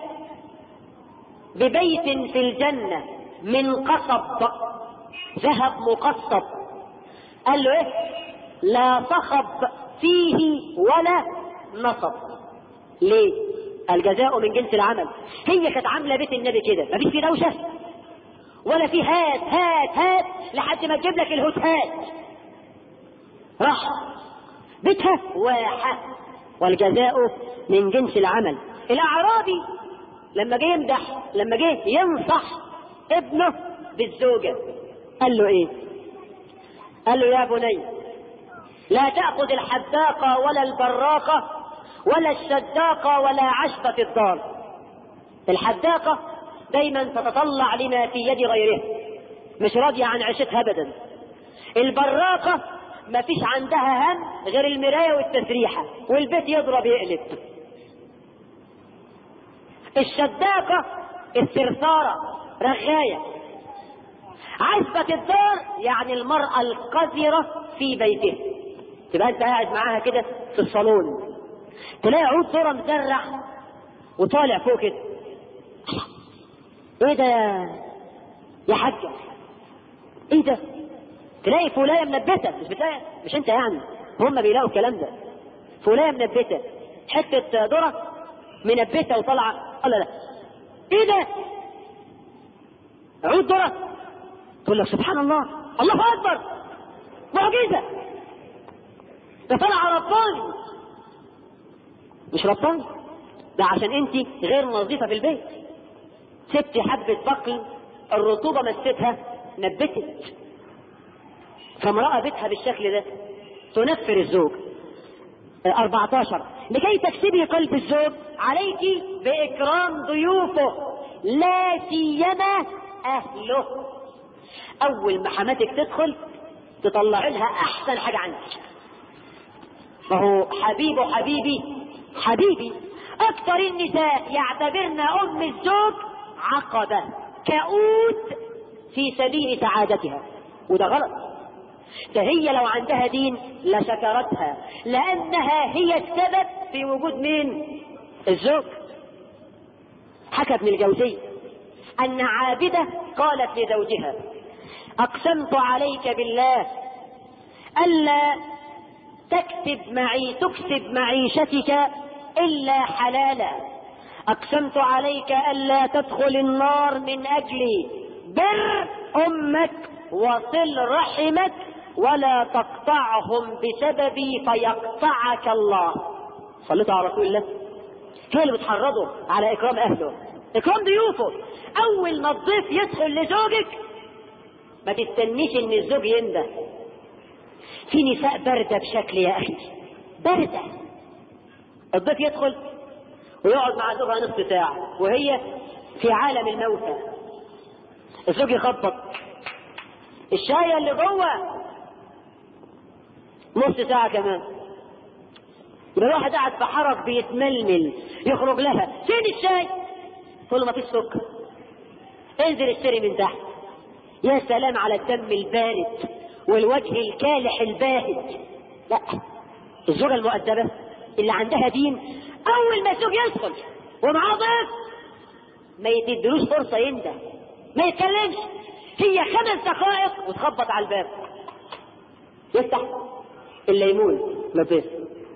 ببيت في الجنة من قصب ذهب مقصب قال له ايه لا صخب فيه ولا نصب ليه الجزاء من جنس العمل هي كانت عامله بيت النبي كده مفيش فيه دوشه ولا فيه هات هات هات لحد ما تجيب لك الهوت هات راح بيتها واحة والجزاء من جنس العمل الاعرابي لما جه يمدح لما جه ينصح ابنه بالزوجه قال له ايه قال له يا بني لا تأخذ الحداقة ولا البراقة ولا الشداقة ولا عشبة الدار الحداقة دايما تتطلع لما في يد غيره مش راضية عن عيشتها أبدا البراقة ما فيش عندها هم غير المراية والتسريحة والبيت يضرب يقلب الشداقة الثرثارة رغاية عزبة الدار يعني المرأة القذرة في بيته تبقى انت قاعد معاها كده في الصالون تلاقي عود ذرة مزرع وطالع فوق كده ايه ده يا حاجة ايه ده تلاقي فولاية منبتة مش بتلاقي مش انت يعني هم بيلاقوا الكلام ده فولاية منبتة حتة ذرة منبتة وطالعة الله لا ايه ده عود ذرة تقول لك سبحان الله الله اكبر معجزة ده طلع رباني مش رباني ده عشان انت غير نظيفة في البيت سبتي حبة بقل الرطوبة مستها نبتت فامرأة بيتها بالشكل ده تنفر الزوج 14 لكي تكسبي قلب الزوج عليك بإكرام ضيوفه لا سيما أهله أول ما حماتك تدخل تطلع لها أحسن حاجة عندك فهو حبيب حبيبي حبيبي أكثر النساء يعتبرن أم الزوج عقبة كؤوت في سبيل سعادتها وده غلط ده هي لو عندها دين لشكرتها لأنها هي السبب في وجود مين الزوج حكى ابن الجوزي أن عابدة قالت لزوجها أقسمت عليك بالله ألا تكسب معي تكسب معيشتك إلا حلالا أقسمت عليك ألا تدخل النار من أجلي بر أمك وصل رحمك ولا تقطعهم بسببي فيقطعك الله صليت على رسول الله هي اللي بتحرضه على إكرام أهله إكرام ضيوفه أول ما الضيف يدخل لزوجك ما تستنيش إن الزوج ينده في نساء باردة بشكل يا أخي باردة الضيف يدخل ويقعد مع زوجها نصف ساعة وهي في عالم الموتى الزوج يخبط الشاي اللي جوه نص ساعة كمان يبقى الواحد قاعد في حرج بيتململ يخرج لها فين الشاي؟ تقول له ما فيش سكر انزل اشتري من تحت يا سلام على الدم البارد والوجه الكالح الباهت لا الزوجة المؤدبة اللي عندها دين أول ما الزوج يدخل ومعاه ضيف ما يتدلوش فرصة ينده ما يتكلمش هي خمس دقائق وتخبط على الباب يفتح الليمون لطيف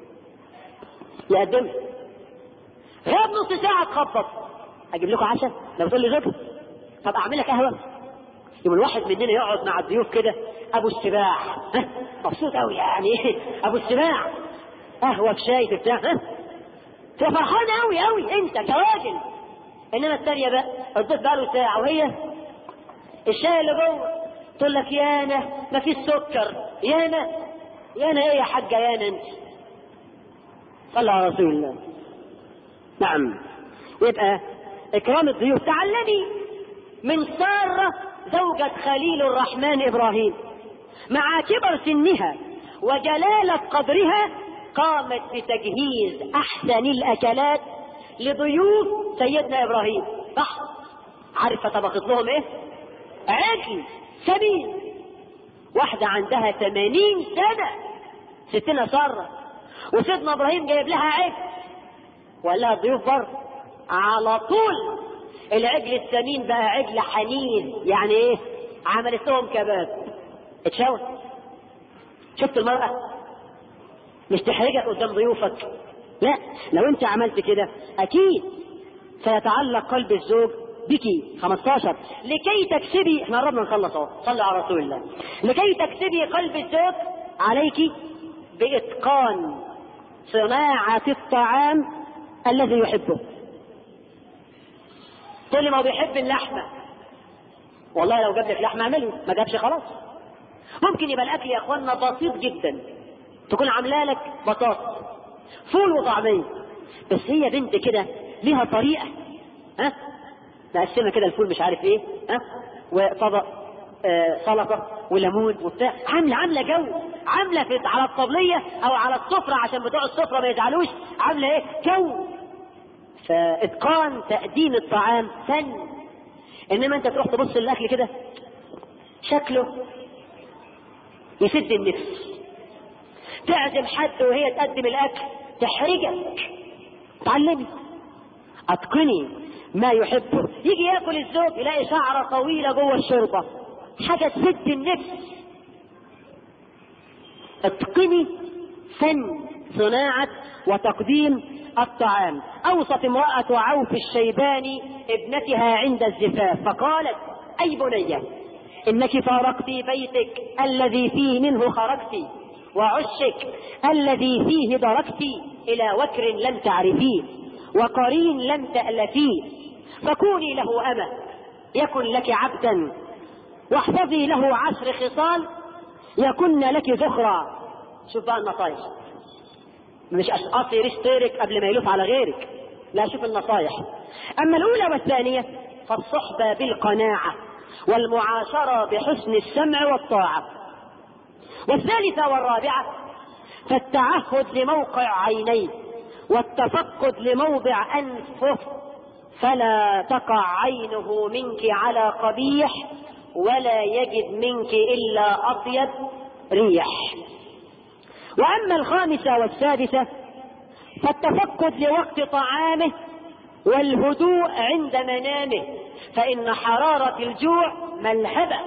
يقدم غاب نص ساعة تخبط أجيب لكم عشاء لو تقول لي زوجها طب أعمل لك قهوة يوم الواحد مننا يقعد مع الضيوف كده أبو السباع ها مبسوط أوي يعني أبو السباع قهوة بشاي بتاع ها تبقى فرحان أوي أوي أنت كراجل إنما الثانية بقى الضيف بقى له ساعة وهي الشاي اللي جوه تقول لك يانا ما فيش سكر يانا يانا ايه يا حاجة يانا انت صلى على رسول الله نعم يبقى اكرام الضيوف تعلمي من سارة زوجة خليل الرحمن ابراهيم مع كبر سنها وجلالة قدرها قامت بتجهيز احسن الاكلات لضيوف سيدنا ابراهيم صح عارفة طبخت لهم ايه عجل سمين واحدة عندها ثمانين سنة ستنا سارة وسيدنا ابراهيم جايب لها عجل وقال لها الضيوف بره على طول العجل السمين بقى عجل حنين يعني ايه عملت لهم كباب اتشاور شفت المرأة مش تحرجك قدام ضيوفك لا لو انت عملت كده اكيد سيتعلق قلب الزوج بك 15 لكي تكسبي احنا قربنا نخلص اهو صلي على رسول الله لكي تكسبي قلب الزوج عليك باتقان صناعة الطعام الذي يحبه تقول لي ما هو بيحب اللحمة والله لو جاب لك لحمة اعمله ما جابش خلاص ممكن يبقى الاكل يا اخوانا بسيط جدا تكون عامله لك بطاطس فول وطعميه بس هي بنت كده ليها طريقه ها مقسمه كده الفول مش عارف ايه ها وطبق آه سلطه وليمون وبتاع عامله عامله جو عامله في على الطبليه او على السفره عشان بتوع السفره ما يزعلوش عامله ايه جو فاتقان تقديم الطعام فن انما انت تروح تبص للاكل كده شكله يسد النفس تعزم حد وهي تقدم الاكل تحرجك تعلمي اتقني ما يحبه يجي ياكل الزوج يلاقي شعره طويله جوه الشوربه حاجه تسد النفس اتقني فن صناعه وتقديم الطعام اوصت امراه عوف الشيباني ابنتها عند الزفاف فقالت اي بنيه انك فارقت بيتك الذي فيه منه خرجت وعشك الذي فيه دركت الى وكر لم تعرفيه وقرين لم تألفيه فكوني له أمة يكن لك عبدا واحفظي له عشر خصال يكن لك ذخرا شوف بقى النصايح مش أشقاط يريش طيرك قبل ما يلوف على غيرك لا شوف النصايح أما الأولى والثانية فالصحبة بالقناعة والمعاشرة بحسن السمع والطاعة والثالثة والرابعة فالتعهد لموقع عينيه والتفقد لموضع أنفه فلا تقع عينه منك على قبيح ولا يجد منك إلا أطيب ريح وأما الخامسة والسادسة فالتفقد لوقت طعامه والهدوء عند منامه فإن حرارة الجوع ملهبة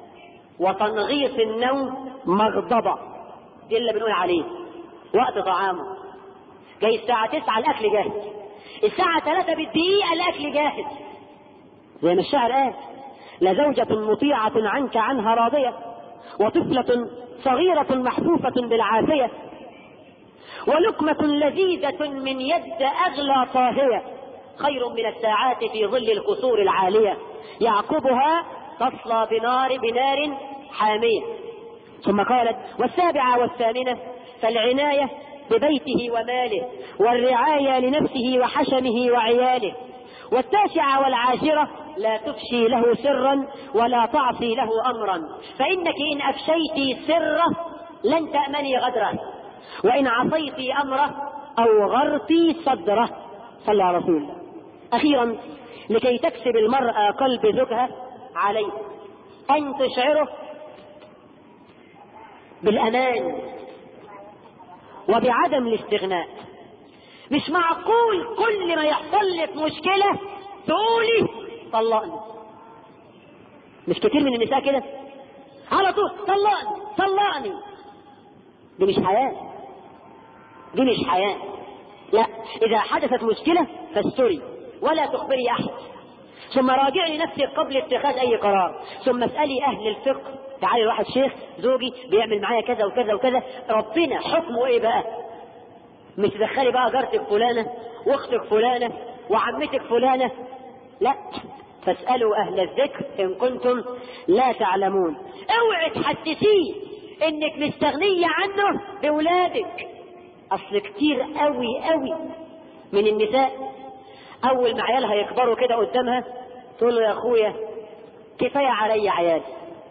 وتنغيص النوم مغضبة دي اللي بنقول عليه وقت طعامه جاي الساعة تسعة الأكل جاهز الساعة ثلاثة بالدقيقة الأكل جاهز زي ما الشاعر قال لزوجة مطيعة عنك عنها راضية وطفلة صغيرة محفوفة بالعافية ولقمة لذيذة من يد أغلى طاهية خير من الساعات في ظل القصور العالية يعقبها تصلى بنار بنار حامية ثم قالت والسابعة والثامنة فالعناية ببيته وماله والرعاية لنفسه وحشمه وعياله والتاسعة والعاشرة لا تفشي له سرا ولا تعصي له أمرا فإنك إن أفشيت سره لن تأمني غدره وإن عصيت أمره أوغرت صدره صلى على رسول الله أخيرا لكي تكسب المرأة قلب زوجها عليه أن تشعره بالأمان وبعدم الاستغناء مش معقول كل ما يحصل لك مشكلة تقولي طلقني مش كتير من النساء كده على طول طلقني طلقني دي مش حياة دي مش حياة لا إذا حدثت مشكلة فاستري ولا تخبري أحد ثم راجعي نفسك قبل اتخاذ أي قرار ثم اسألي أهل الفقه تعالي واحد شيخ زوجي بيعمل معايا كذا وكذا وكذا ربنا حكمه ايه بقى مش تدخلي بقى جارتك فلانة واختك فلانة وعمتك فلانة لا فاسألوا أهل الذكر إن كنتم لا تعلمون اوعي تحسسيه انك مستغنية عنه بولادك اصل كتير قوي قوي من النساء اول ما عيالها يكبروا كده قدامها تقول له يا اخويا كفاية علي عيالي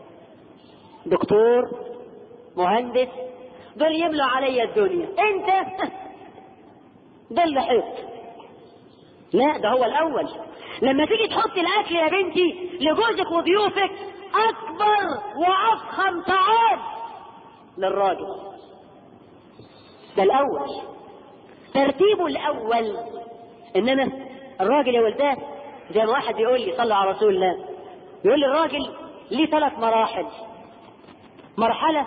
دكتور مهندس دول يملوا علي الدنيا انت دول حيط لا ده هو الاول لما تيجي تحط الاكل يا بنتي لجوزك وضيوفك اكبر وافخم طعام للراجل ده الاول ترتيبه الاول انما الراجل يا ولداه زي ما واحد بيقول لي صلى على رسول الله يقول لي الراجل ليه ثلاث مراحل مرحلة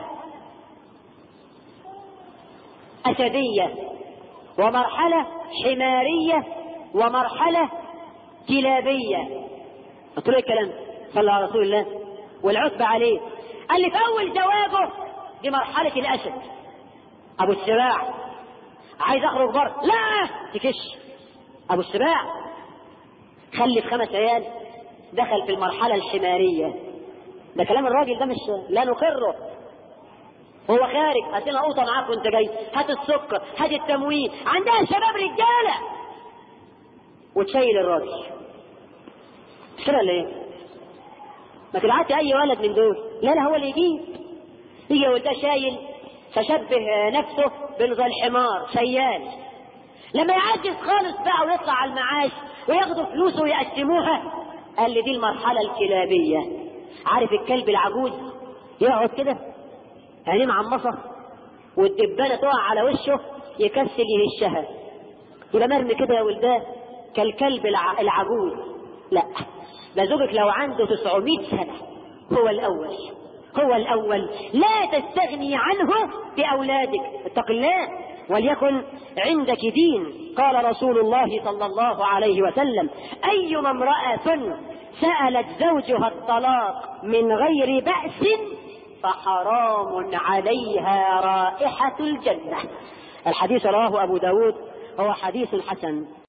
أسدية ومرحلة حمارية ومرحلة كلابية قلت له الكلام صلى على رسول الله والعتبة عليه قال لي في أول زواجه دي مرحلة الأسد أبو السباع عايز أخرج بره لا تكش أبو السباع خلف خمس عيال دخل في المرحلة الحمارية ده كلام الراجل ده مش لا نقره هو خارج هات لنا قوطه معاك وانت جاي هات السكر هات التموين عندها شباب رجاله وتشيل الراجل مش كده ولا ايه؟ ما تبعتي اي ولد من دول لا لا هو اللي يجيب يجي ولده شايل فشبه نفسه بلغى الحمار شيال لما يعجز خالص بقى ويطلع على المعاش وياخدوا فلوسه ويقسموها قال لي دي المرحله الكلابيه عارف الكلب العجوز يقعد كده عينيه معمصه والدبانه تقع على وشه يكسل يهشها يبقى مرمي كده يا ولدان كالكلب الع- العجوز لا ده زوجك لو عنده 900 سنة هو الأول هو الأول لا تستغني عنه بأولادك اتق الله وليكن عندك دين قال رسول الله صلى الله عليه وسلم أيما امرأة سألت زوجها الطلاق من غير بأس فحرام عليها رائحة الجنة الحديث رواه أبو داود هو حديث حسن